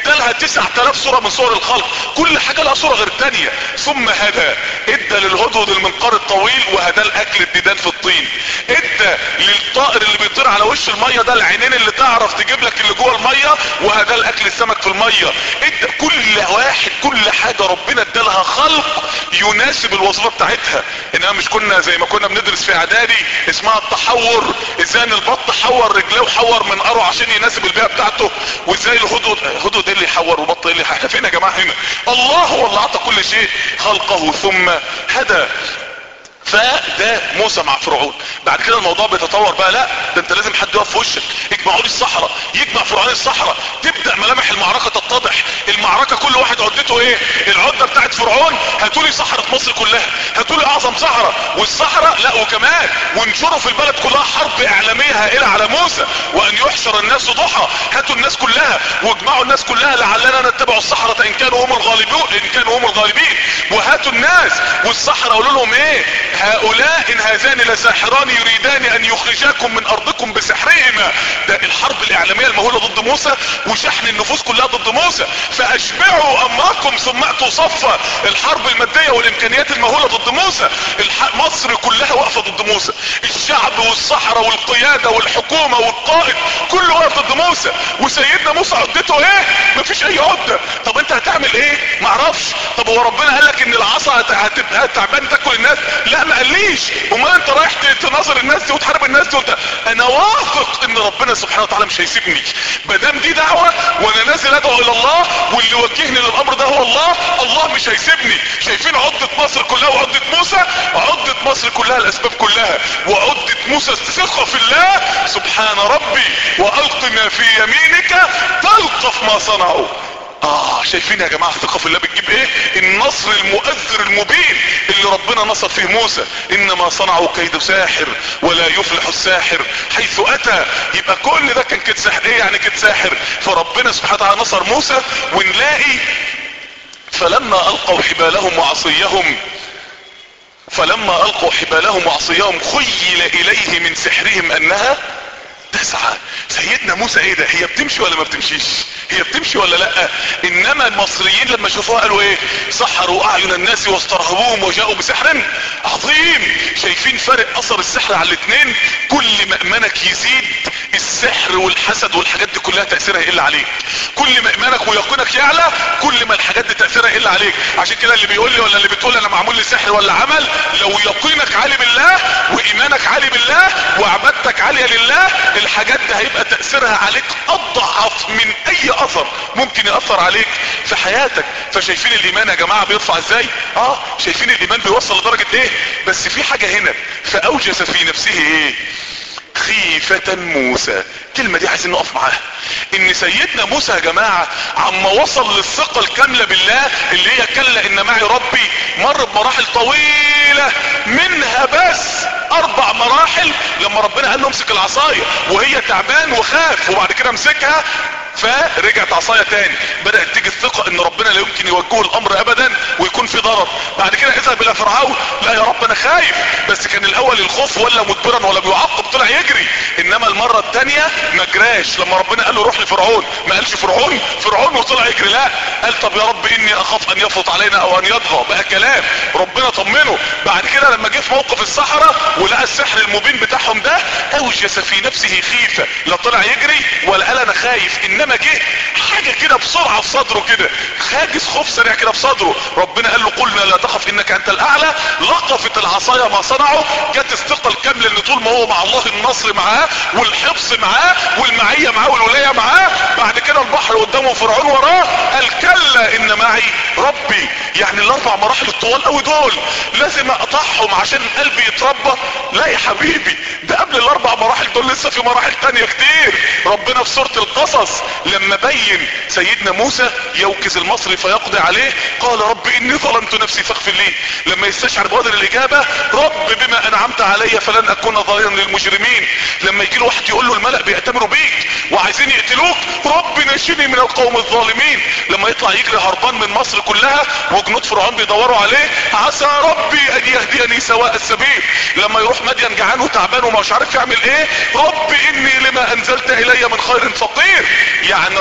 ادالها 9000 صورة من صور الخلق كل حاجة لها صورة غير التانية ثم هدى ادى للهدهد المنقار الطويل وهدى الاكل الديدان في الطين ادى للطائر اللي بيطير على وش المية ده العينين اللي تعرف تجيب لك اللي جوه المية وهدى الاكل السمك في المية ادى كل واحد كل حاجة ربنا ادالها خلق يناسب الوظيفة بتاعتها انما مش كنا زي ما كنا بندرس في اعدادي اسمها التحور ازاي ان البط حور رجليه وحور منقاره عشان يناسب البيئة بتاعته وازاي الهدهد هدهد ايه اللي يحور وبط ايه اللي يحور احنا فين يا جماعة هنا الله هو اللي اعطى كل شيء خلقه ثم هدى فده موسى مع فرعون بعد كده الموضوع بيتطور بقى لا ده انت لازم حد يقف في وشك اجمعوا لي الصحراء يجمع فرعون الصحراء تبدا ملامح المعركه تتضح المعركه كل واحد عدته ايه العده بتاعت فرعون هاتوا لي صحراء مصر كلها هاتوا لي اعظم صحراء والصحراء لا وكمان وانشروا في البلد كلها حرب اعلاميه هائله على موسى وان يحشر الناس ضحى هاتوا الناس كلها واجمعوا الناس كلها لعلنا نتبع الصحراء ان كانوا هم الغالبون ان كانوا هم الغالبين وهاتوا الناس والصحراء قولوا لهم ايه هؤلاء ان هذان لساحران يريدان ان يخرجاكم من ارضكم بسحرهما ده الحرب الاعلامية المهولة ضد موسى وشحن النفوس كلها ضد موسى فاشبعوا امركم ثم اتوا صفا الحرب المادية والامكانيات المهولة ضد موسى الح... مصر كلها واقفة ضد موسى الشعب والصحراء والقيادة والحكومة والقائد كله واقف ضد موسى وسيدنا موسى عدته ايه مفيش اي عدة طب انت هتعمل ايه معرفش طب هو ربنا قال لك ان العصا هتبقى تعبان تاكل الناس لا ما قاليش امال انت رايح تناظر الناس دي وتحارب الناس دي وانت انا واثق ان ربنا سبحانه وتعالى مش هيسيبني ما دام دي دعوه وانا نازل ادعو الى الله واللي وجهني للامر ده هو الله الله مش هيسيبني شايفين عدة مصر كلها وعدة موسى عدة مصر كلها الاسباب كلها وعدة موسى ثقة في الله سبحان ربي والق ما في يمينك تلقف ما صنعوا اه شايفين يا جماعة ثقة في الله بتجيب ايه النصر المؤثر المبين اللي ربنا نصر فيه موسى انما صنعوا كيد ساحر ولا يفلح الساحر حيث اتى يبقى كل ده كان كيد ساحر ايه يعني كيد ساحر فربنا سبحانه وتعالى نصر موسى ونلاقي فلما القوا حبالهم وعصيهم فلما القوا حبالهم وعصيهم خيل اليه من سحرهم انها تسعى سيدنا موسى ايه ده هي بتمشي ولا ما بتمشيش هي بتمشي ولا لا انما المصريين لما شافوها قالوا ايه سحروا اعين الناس واسترهبوهم وجاءوا بسحر عظيم شايفين فرق اثر السحر على الاثنين كل ما ايمانك يزيد السحر والحسد والحاجات دي كلها تأثيرها يقل عليك كل ما ايمانك ويقينك يعلى كل ما الحاجات دي تأثيرها يقل عليك عشان كده اللي بيقول لي ولا اللي بتقول انا معمول لي سحر ولا عمل لو يقينك عالي بالله وايمانك عالي بالله وعبادتك عالية لله الحاجات دي هيبقى تأثيرها عليك اضعف من اي اثر ممكن يأثر عليك في حياتك فشايفين الايمان يا جماعة بيرفع ازاي اه شايفين الايمان بيوصل لدرجة ايه بس في حاجة هنا فاوجس في نفسه ايه خيفة موسى الكلمة دي عايزين نقف معاها ان سيدنا موسى يا جماعة عما وصل للثقة الكاملة بالله اللي هي كلا ان معي ربي مر بمراحل طويلة منها بس اربع مراحل لما ربنا قال له امسك العصاية وهي تعبان وخاف وبعد كده امسكها فرجعت عصاية تاني بدأت تيجي الثقة ان ربنا لا يمكن يوجهه الامر ابدا ويكون في ضرر بعد كده اذهب الى فرعون لا يا رب انا خايف بس كان الاول الخوف ولا مدبرا ولا بيعقب طلع يجري انما المرة التانية ما جراش لما ربنا قال له روح لفرعون ما قالش فرعون فرعون وطلع يجري لا قال طب يا رب اني اخاف ان يفرط علينا او ان يطغى بقى كلام ربنا طمنه بعد كده لما جه في موقف الصحراء ولقى السحر المبين بتاعهم ده اوجس في نفسه خيفة لا طلع يجري ولا قال انا خايف انما جه حاجة كده بسرعة في صدره كده خاجس خوف سريع كده في صدره ربنا قال له قلنا لا تخف انك انت الاعلى لقفت العصاية ما صنعوا جت الثقة الكاملة ان طول ما هو مع الله النصر معاه والحفظ معاه والمعية معاه والولاية معاه بعد كده البحر قدامه فرعون وراه قال كلا ان معي ربي يعني الاربع مراحل الطوال قوي دول لازم اقطعهم عشان قلبي يتربى لا يا حبيبي ده قبل الاربع مراحل دول لسه في مراحل تانية كتير ربنا في سورة القصص لما بين سيدنا موسى يوكز المصري فيقضي عليه قال رب اني ظلمت نفسي فاغفر لي لما يستشعر بقدر الاجابة رب بما انعمت علي فلن اكون ظاهرا للمجرمين لما يجي له واحد يقول له الملأ بيأتمروا بيك وعايزين يقتلوك رب نجني من القوم الظالمين لما يطلع يجري هربان من مصر كلها وجنود فرعون بيدوروا عليه عسى ربي ان يهديني سواء السبيل لما يروح مدين جعان وتعبان ومش عارف يعمل ايه رب اني لما انزلت الي من خير فقير يعني ربنا بيقول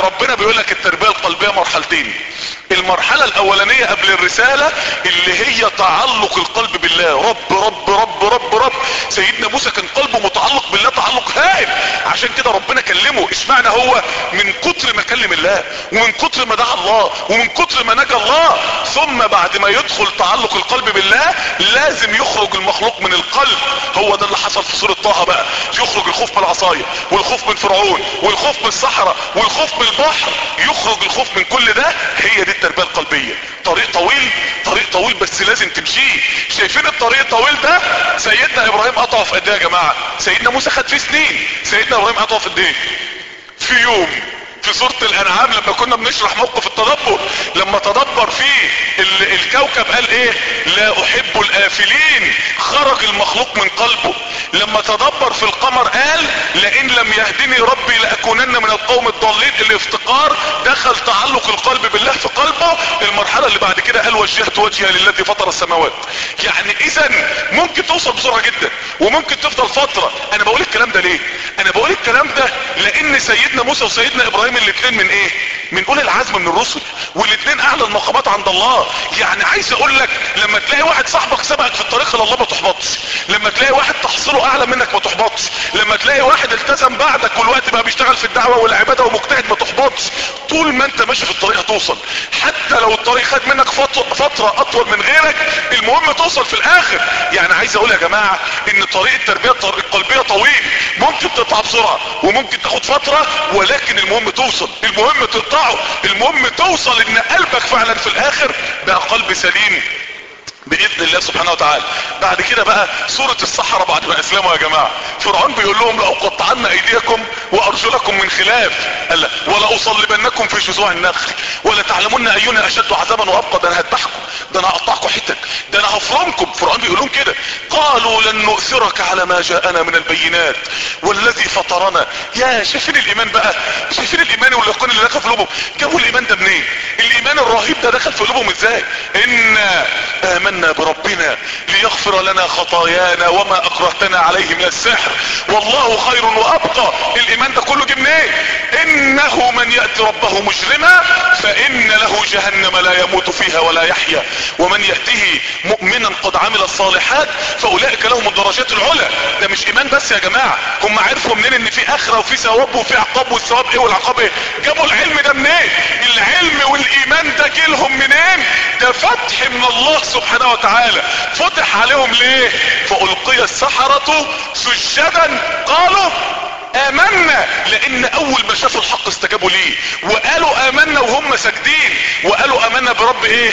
بيقول لك التربية القلبية مرحلتين المرحلة الاولانية قبل الرسالة اللي هي تعلق القلب بالله رب رب رب رب رب سيدنا موسى كان قلبه متعلق بالله تعلق هائل عشان كده ربنا كلمه اشمعنى هو من كتر ما كلم الله ومن كتر ما دعا الله ومن كتر ما نجى الله ثم بعد ما يدخل تعلق القلب بالله لازم يخرج المخلوق من القلب هو ده اللي حصل في سورة طه بقى يخرج الخوف من العصاية والخوف من فرعون والخوف من الصحراء والخوف من البحر يخرج الخوف من كل ده هي دي التربية القلبية طريق طويل طريق طويل بس لازم تمشيه شايفين الطريق الطويل ده سيدنا ابراهيم قطعه في قد ايه يا جماعة سيدنا موسى خد فيه سنين سيدنا ابراهيم قطعه في قد ايه في يوم في سورة الانعام لما كنا بنشرح موقف التدبر لما تدبر فيه ال الكوكب قال ايه لا احب الافلين خرج المخلوق من قلبه لما تدبر في القمر قال لئن لم يهدني ربي لاكونن من القوم الضالين الافتقار دخل تعلق القلب بالله في قلبه المرحلة اللي بعد كده قال وجهت وجهي للذي فطر السماوات يعني اذا ممكن توصل بسرعة جدا وممكن تفضل فترة انا بقول الكلام ده ليه انا بقول الكلام ده لان سيدنا موسى وسيدنا ابراهيم الاثنين من ايه من اولي العزم من الرسل والاثنين اعلى المقامات عند الله يعني عايز اقول لك لما تلاقي واحد صاحبك سبقك في الطريق الى الله ما تحبطش لما تلاقي واحد تحصيله اعلى منك ما تحبطش لما تلاقي واحد التزم بعدك والوقت بقى بيشتغل في الدعوة والعبادة ومجتهد ما تحبطش طول ما انت ماشي في الطريق هتوصل حتى لو الطريق خد منك فترة, فترة اطول من غيرك المهم توصل في الاخر يعني عايز اقول يا جماعة ان طريق التربية القلبية طويل ممكن تقطع بسرعة وممكن تاخد فترة ولكن المهم توصل المهم تقطعه المهم توصل ان قلبك فعلا في الاخر بقى قلب سليم باذن الله سبحانه وتعالى بعد كده بقى سورة الصحراء بعد ما اسلموا يا جماعة فرعون بيقول لهم لأقطعن ايديكم وارجلكم من خلاف قال ولا اصلبنكم في جذوع النخل ولا تعلمون اينا اشد عذابا وابقى ده انا هذبحكم ده انا هقطعكم حتت ده انا هفرمكم فرعون بيقول لهم كده قالوا لن نؤثرك على ما جاءنا من البينات والذي فطرنا يا شايفين الايمان بقى شايفين الايمان واليقين اللي دخل في قلوبهم جابوا الايمان ده منين الايمان الرهيب ده دخل في قلوبهم ازاي ان امن آمنا بربنا ليغفر لنا خطايانا وما اكرهتنا عليه من السحر والله خير وابقى الايمان ده كله جه منين انه من يأتي ربه مجرما فان له جهنم لا يموت فيها ولا يحيا ومن يأته مؤمنا قد عمل الصالحات فاولئك لهم الدرجات العلى ده مش ايمان بس يا جماعة هم عرفوا منين ان في اخرة وفي ثواب وفي عقاب والثواب ايه والعقاب ايه جابوا العلم ده منين العلم والايمان ده جيلهم منين ده فتح من الله سبحانه وتعالى فتح عليهم ليه فألقي السحرة سجدا قالوا امنا لان اول ما شافوا الحق استجابوا ليه وقالوا امنا وهم ساجدين وقالوا امنا برب ايه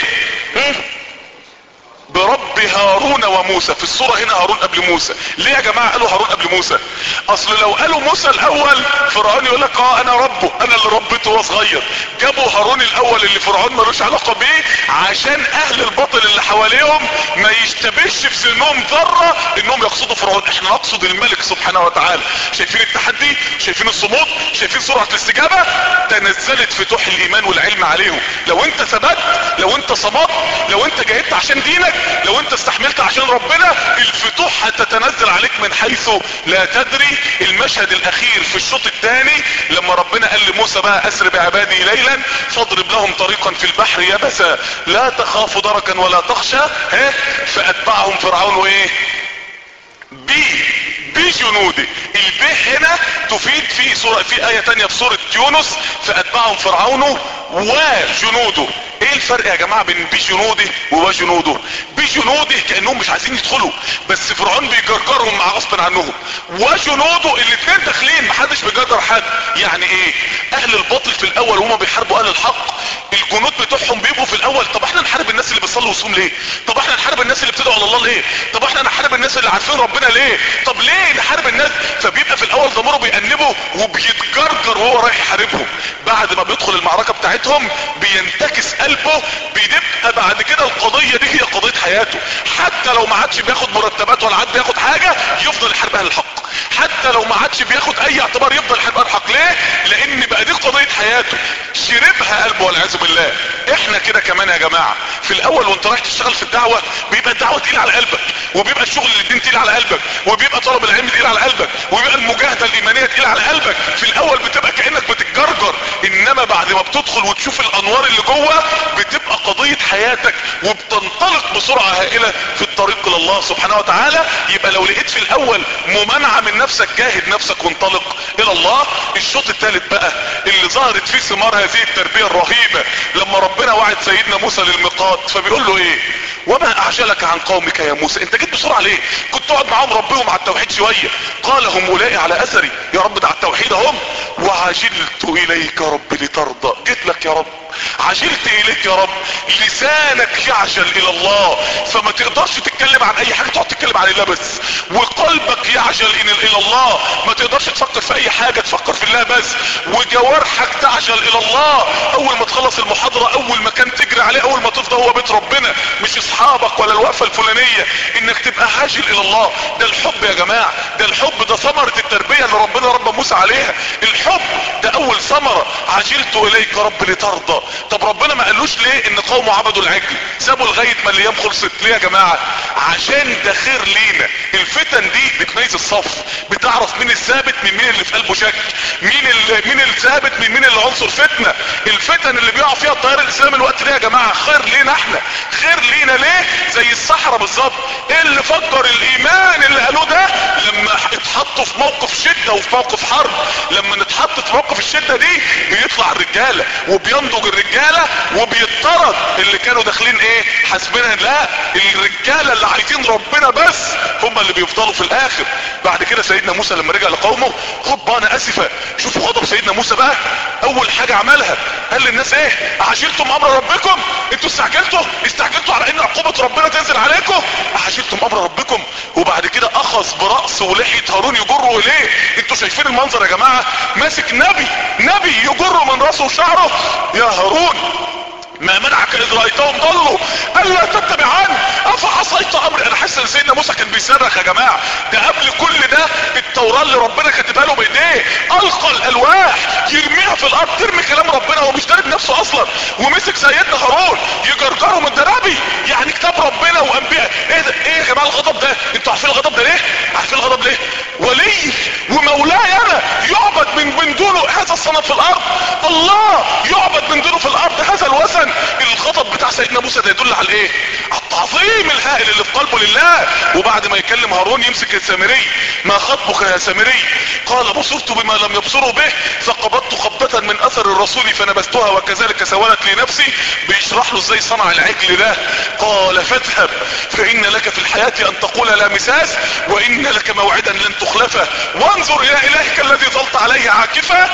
برب هارون وموسى في الصورة هنا هارون قبل موسى ليه يا جماعة قالوا هارون قبل موسى اصل لو قالوا موسى الاول فرعون يقول لك اه انا ربه انا اللي ربيته وهو صغير جابوا هارون الاول اللي فرعون ملوش علاقة بيه عشان اهل الباطل اللي حواليهم ما يشتبهش في سنهم ذرة انهم يقصدوا فرعون احنا نقصد الملك سبحانه وتعالى شايفين التحدي شايفين الصمود شايفين سرعة الاستجابة تنزلت فتوح الايمان والعلم عليهم لو انت ثبت لو انت صمت لو انت جاهدت عشان دينك لو انت استحملت عشان ربنا الفتوح هتتنزل عليك من حيث لا تدري المشهد الاخير في الشوط الثاني لما ربنا قال لموسى بقى اسر بعبادي ليلا فاضرب لهم طريقا في البحر يبسا لا تخاف دركا ولا تخشى ها فاتبعهم فرعون وايه بي بجنوده البي هنا تفيد في سورة في آية تانية في سورة يونس فأتبعهم فرعون وجنوده ايه الفرق يا جماعة بين بجنوده وجنوده بجنوده كأنهم مش عايزين يدخلوا بس فرعون بيجرجرهم مع غصب عنهم وجنوده الاتنين داخلين محدش بيجرجر حد يعني ايه اهل الباطل في الاول وهم بيحاربوا اهل الحق الجنود بتوعهم بيبقوا في الاول طب احنا نحارب الناس اللي بتصلي وصوم ليه طب احنا نحارب الناس اللي بتدعوا على الله ليه طب احنا نحارب الناس اللي عارفين ربنا ليه طب ليه نحارب الناس فبيبقى في الاول ضميره بيأنبه وبيتجرجر وهو رايح يحاربهم بعد ما بيدخل المعركة بتاعتهم بينتكس قلبه بيبقى بعد كده القضية دي هي قضية حياته حتى لو ما عادش بياخد مرتبات ولا عاد بياخد حاجة يفضل يحارب اهل الحق حتى لو ما عادش بياخد اي اعتبار يفضل مرحق ليه لان بقى دي قضية حياته شربها قلبه والعياذ بالله احنا كده كمان يا جماعة في الاول وانت رايح تشتغل في الدعوة بيبقى الدعوة تقيل على قلبك وبيبقى الشغل الدين تقيل على قلبك وبيبقى طلب العلم تقيل على قلبك وبيبقى المجاهدة الايمانية تقيل على قلبك في الاول بتبقى كأنك بتتجرجر انما بعد ما بتدخل وتشوف الانوار اللي جوه بتبقى قضية حياتك وبتنطلق بسرعة هائلة في الطريق الى الله سبحانه وتعالى يبقى لو لقيت في الاول ممانعة من نفسك جاهد نفسك وانطلق الى الله الشوط الثالث بقى اللي ظهرت فيه ثمار هذه التربية الرهيبة لما ربنا وعد سيدنا موسى للميقات فبيقول له ايه وما اعجلك عن قومك يا موسى انت جيت بسرعة ليه كنت تقعد معاهم ربهم على التوحيد شوية قال هم اولئك على اثري يا رب ده على التوحيد هم وعجلت اليك يا رب لترضى جيت لك يا رب عجلت اليك يا رب لسانك يعجل الى الله فما تقدرش تتكلم عن اي حاجة تقعد تتكلم عن الله بس وقلبك يعجل الى الله ما تقدرش تفكر في اي حاجة تفكر في الله بس وجوارحك تعجل الى الله اول ما تخلص المحاضرة اول مكان تجري عليه اول ما تفضى هو بيت ربنا مش اصحابك ولا الوقفة الفلانية انك تبقى عاجل الى الله ده الحب يا جماعة ده الحب ده ثمرة التربية اللي ربنا رب موسى عليها الحب ده اول ثمرة عجلت اليك يا رب لترضى طب ربنا ما قالوش ليه ان قومه عبدوا العجل سابوا لغاية ما الايام خلصت ليه يا جماعة عشان ده خير لينا الفتن دي بتميز الصف بتعرف مين الثابت من مين اللي في قلبه شك مين اللي مين الثابت من مين اللي عنصر فتنة الفتن اللي بيقع فيها التيار الاسلامي الوقت ده يا جماعة خير لينا احنا خير لينا ليه زي الصحراء بالظبط اللي فجر الايمان اللي قالوه ده لما اتحطوا في موقف شدة وفي موقف حرب لما نتحط في موقف الشدة دي بيطلع الرجالة وبينضج الرجالة وبيطرد اللي كانوا داخلين ايه حاسبينها لا الرجالة اللي عايزين ربنا بس هم اللي بيفضلوا في الاخر بعد كده سيدنا موسى لما رجع لقومه غضبان اسفة شوفوا غضب سيدنا موسى بقى اول حاجة عملها قال للناس ايه عجلتم امر ربكم انتوا استعجلتوا استعجلتوا على ان عقوبة ربنا تنزل عليكم عجلتم امر ربكم وبعد كده اخذ برأس ولحية هارون يجره اليه انتوا شايفين المنظر يا جماعة ماسك نبي نبي يجره من راسه وشعره يا هارون ما منعك اذ رايتهم ضلوا الا تتبعان افعصيت امري انا حاسس ان سيدنا موسى كان بيصرخ يا جماعه ده قبل كل ده التوراه اللي ربنا كاتبها له بايديه القى الالواح يرميها في الارض ترمي كلام ربنا هو مش دارب نفسه اصلا ومسك سيدنا هارون يجرجره من درابي يعني كتاب ربنا وانبياء ايه ده ايه يا جماعه الغضب ده انتوا عارفين الغضب ده ليه عارفين الغضب ليه ولي ومولاي انا يعبد من من دونه هذا الصنم في الارض الله يعبد من دونه في الارض هذا الوثن الغضب بتاع سيدنا موسى ده يدل على ايه على التعظيم الهائل اللي في قلبه لله وبعد ما يكلم هارون يمسك السامري ما خطبك يا سامري قال بصرت بما لم يبصروا به فقبضت قبضة من اثر الرسول فنبذتها وكذلك سولت لي نفسي بيشرح له ازاي صنع العجل ده قال فاذهب فان لك في الحياة ان تقول لا مساس وان لك موعدا لن تخلفه وانظر الى الهك الذي ظلت عليه عاكفة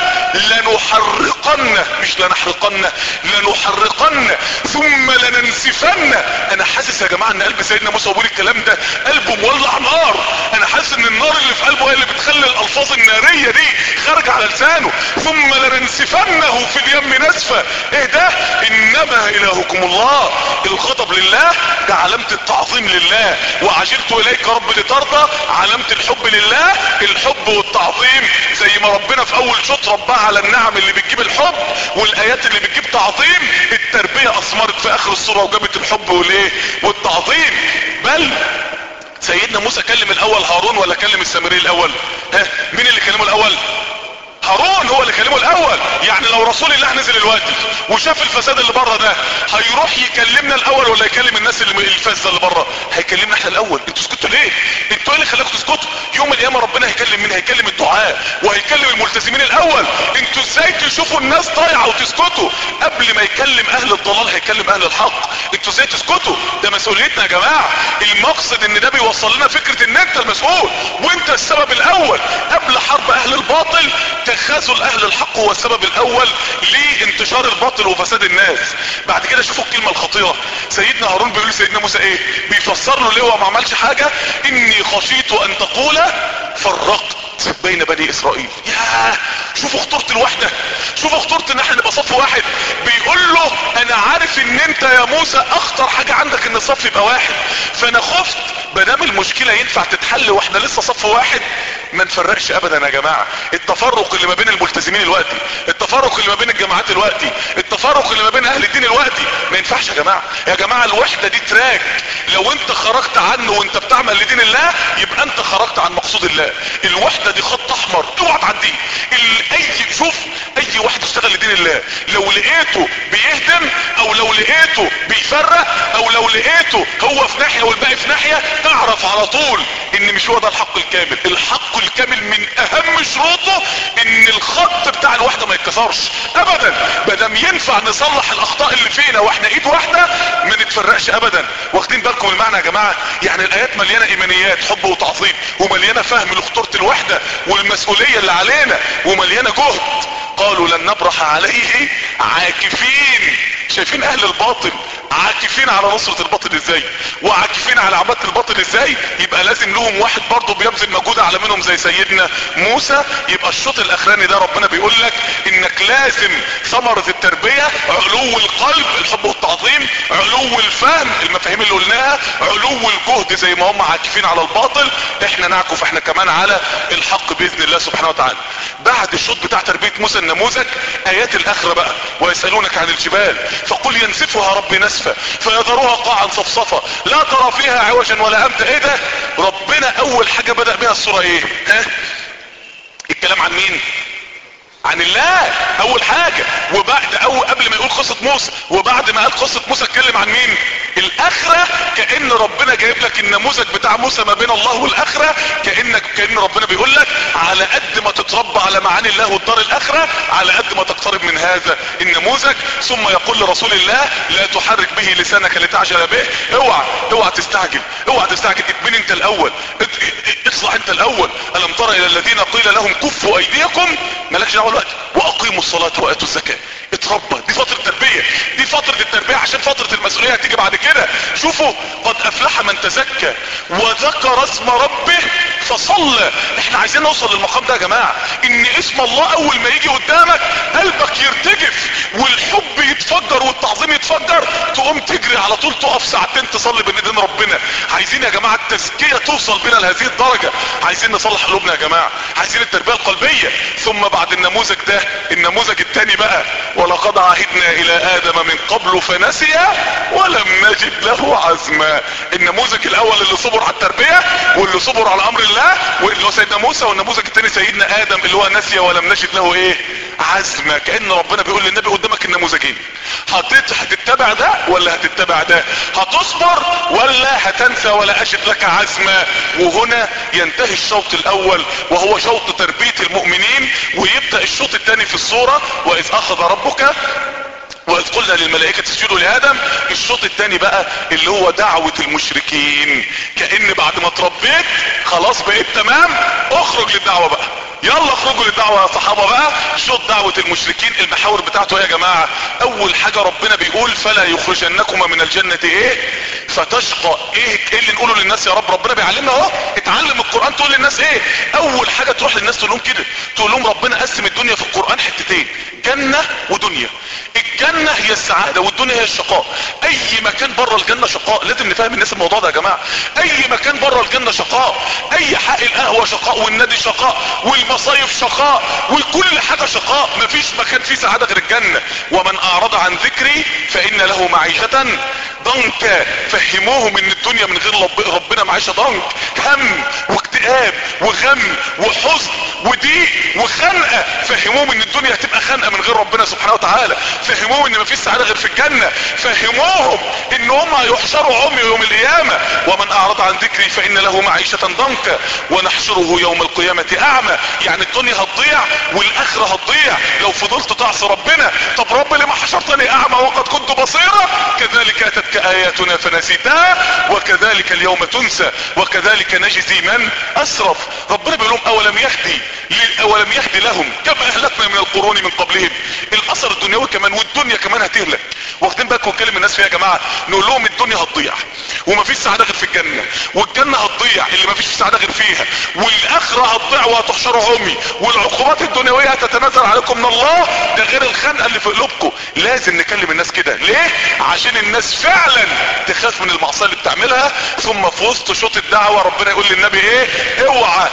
لنحرقن مش لنحرقن لنحرقن ثم لننسفن انا حاسس يا جماعة ان قلب سيدنا موسى وبيقول الكلام ده قلبه مولع نار انا حاسس ان النار اللي في قلبه هي اللي بتخلي الالفاظ النارية دي خارجة على لسانه ثم لننسفنه في اليم نسفة ايه ده انما الهكم الله الغضب لله ده علامة التعظيم لله وعجلت اليك رب لترضى علامة الحب لله الحب والتعظيم زي ما ربنا في اول شوط رباه على النعم اللي بتجيب الحب والايات اللي بتجيب تعظيم التربية اثمرت في اخر الصورة وجابت الحب والايه والتعظيم بل سيدنا موسى كلم الاول هارون ولا كلم السامري الاول ها مين اللي كلمه الاول هارون هو اللي كلمه الاول يعني لو رسول الله نزل الوقت وشاف الفساد اللي بره ده هيروح يكلمنا الاول ولا يكلم الناس اللي الفاسده اللي بره هيكلمنا احنا الاول انتوا سكتوا ليه انتوا ايه اللي خلاكم تسكتوا يوم القيامه ربنا هيكلم مين هيكلم الدعاء وهيكلم الملتزمين الاول انتوا ازاي تشوفوا الناس ضايعه وتسكتوا قبل ما يكلم اهل الضلال هيكلم اهل الحق انتوا ازاي تسكتوا ده مسؤوليتنا يا جماعه المقصد ان ده بيوصل لنا فكره ان انت المسؤول وانت السبب الاول قبل حرب اهل الباطل تخاذل اهل الحق هو السبب الاول لانتشار الباطل وفساد الناس بعد كده شوفوا الكلمة الخطيرة سيدنا هارون بيقول لسيدنا موسى ايه بيفسر له ليه هو ما عملش حاجة اني خشيت ان تقول فرقت بين بني اسرائيل ياه شوفوا خطورة الوحدة شوفوا خطورة ان احنا نبقى صف واحد بيقول له انا عارف ان انت يا موسى اخطر حاجة عندك ان الصف يبقى واحد فانا خفت مادام المشكلة ينفع تتحل واحنا لسه صف واحد ما نفرقش ابدا يا جماعة التفرق اللي ما بين الملتزمين الوقتي التفرق اللي ما بين الجماعات الوقتي التفرق اللي ما بين اهل الدين الوقتي ما ينفعش يا جماعة يا جماعة الوحدة دي تراك لو انت خرجت عنه وانت بتعمل لدين الله يبقى انت خرجت عن مقصود الله الوحدة دي خط احمر اوعى تعديه ال- اي شوف اي واحد اشتغل لدين الله لو لقيته بيهدم او لو لقيته بيفرق او لو لقيته هو في ناحية والباقي في ناحية تعرف على طول ان مش هو ده الحق الكامل الحق الكامل من اهم شروطه ان الخط بتاع الوحدة ما يتكسرش ابدا مادام ينفع نصلح الاخطاء اللي فينا واحنا ايد واحدة ما نتفرقش ابدا واخدين بالكم المعنى يا جماعة يعني الايات مليانة ايمانيات حب وتعظيم ومليانة فهم لخطورة الوحدة والمسؤولية اللي علينا ومليانة جهد قالوا لن نبرح عليه عاكفين شايفين اهل الباطل عاكفين على نصرة الباطل ازاي وعاكفين على عبادة الباطل ازاي يبقى لازم لهم واحد برضه بيبذل مجهود اعلى منهم زي سيدنا موسى يبقى الشوط الاخراني ده ربنا بيقول لك انك لازم ثمرة التربية علو القلب الحب والتعظيم علو الفهم المفاهيم اللي قلناها علو الجهد زي ما هم عاكفين على الباطل احنا نعكف احنا كمان على الحق باذن الله سبحانه وتعالى بعد الشوط بتاع تربية موسى النموذج ايات الاخرة بقى ويسألونك عن الجبال فقل ينسفها ربي نسفا فيذروها قاعا صفصفا لا ترى فيها عوجا ولا امتا ايه ده ربنا اول حاجة بدأ بها السورة ايه ها الكلام عن مين عن الله اول حاجة وبعد او قبل ما يقول قصة موسى وبعد ما قال قصة موسى اتكلم عن مين الاخرة كأن ربنا جايب لك النموذج بتاع موسى ما بين الله والاخرة كأنك كأن ربنا بيقول لك على قد ما تتربى على معاني الله والدار الاخرة على قد ما تقترب من هذا النموذج ثم يقول لرسول الله لا تحرك به لسانك لتعجل به اوعى اوعى تستعجل اوعى تستعجل اتبني انت الاول ات- ات- اصلح انت الاول الم ترى الى الذين قيل لهم كفوا ايديكم مالكش دعوه دلوقتي واقيموا الصلاه واتوا الزكاه اتربى دي فتره التربيه دي فتره التربيه عشان فتره المسؤوليه هتيجي بعد كده شوفوا قد افلح من تزكى وذكر اسم ربه فصلى احنا عايزين نوصل للمقام ده يا جماعه ان اسم الله اول ما يجي قدامك قلبك يرتجف والحب يتفجر والتعظيم يتفجر تقوم تجري على طول تقف ساعتين تصلي بين ايدين ربنا عايزين يا جماعه التزكيه توصل بنا لهذه الدرجه عايزين نصلح قلوبنا يا جماعه عايزين التربيه القلبيه ثم بعد النموذج ده النموذج الثاني بقى ولقد عهدنا الى ادم من قبل فنسي ولم نجد له عزما النموذج الاول اللي صبر على التربيه واللي صبر على امر الله واللي هو سيدنا موسى والنموذج الثاني سيدنا ادم اللي هو نسي ولم نجد له ايه عزما كان ربنا بيقول للنبي قدامك النموذجين هتت- هتتبع ده ولا هتتبع ده هتصبر ولا هتنسى ولا اجد لك عزما وهنا ينتهي الشوط الاول وهو شوط تربية المؤمنين ويبدأ الشوط الثاني في الصورة واذ اخذ ربك واذ قلنا للملائكة اسجدوا لادم الشوط الثاني بقى اللي هو دعوة المشركين كأن بعد ما اتربيت خلاص بقيت تمام اخرج للدعوة بقى يلا اخرجوا للدعوة يا صحابة بقى شوط دعوة المشركين المحاور بتاعته ايه يا جماعة اول حاجة ربنا بيقول فلا يخرجنكما من الجنة ايه فتشقى ايه ايه اللي نقوله للناس يا رب ربنا بيعلمنا اهو اتعلم القرآن تقول للناس ايه اول حاجة تروح للناس تقول لهم كده تقول لهم ربنا قسم الدنيا في القرآن حتتين جنة ودنيا الجنة هي السعادة والدنيا هي الشقاء اي مكان بره الجنة شقاء لازم نفهم الناس الموضوع ده يا جماعة اي مكان بره الجنة شقاء اي حق القهوة شقاء والنادي شقاء والمصايف شقاء وكل حاجة شقاء مفيش مكان فيه سعادة غير الجنة ومن اعرض عن ذكري فان له معيشة ضنكا فهموهم ان الدنيا من غير رب ربنا معيشة ضنك هم واكتئاب وغم وحزن وضيق وخنقة فهموهم ان الدنيا هتبقى خنقة من غير ربنا سبحانه وتعالى فهموهم ان مفيش سعادة غير في الجنة فهموهم ان هم هيحشروا عمي يوم القيامة ومن اعرض عن ذكري فان له معيشة ضنكا ونحشره يوم القيامة اعمى يعني الدنيا هتضيع والاخرة هتضيع لو فضلت تعصي ربنا طب رب لما حشرتني اعمى وقد كنت بصيرا كذلك اتتك اياتنا فنسيتها وكذلك اليوم تنسى وكذلك نجزي من اسرف ربنا بيقول لهم اولم يهدي اولم يهدي لهم كما اهلكنا من القرون من قبلهم الاثر الدنيوي كمان والدنيا كمان هتهلك واخدين بالكم نكلم الناس فيها يا جماعه نقول لهم الدنيا هتضيع ومفيش سعاده غير في الجنه والجنه هتضيع اللي مفيش سعاده غير فيها والاخره هتضيع وهتحشروا عمي والعقوبات الدنيويه هتتنازل عليكم من الله ده غير الخنقه اللي في قلوبكم لازم نكلم الناس كده ليه عشان الناس فعلا تخاف من المعصيه اللي بتعملها ثم في وسط شوط الدعوه ربنا يقول للنبي ايه اوعى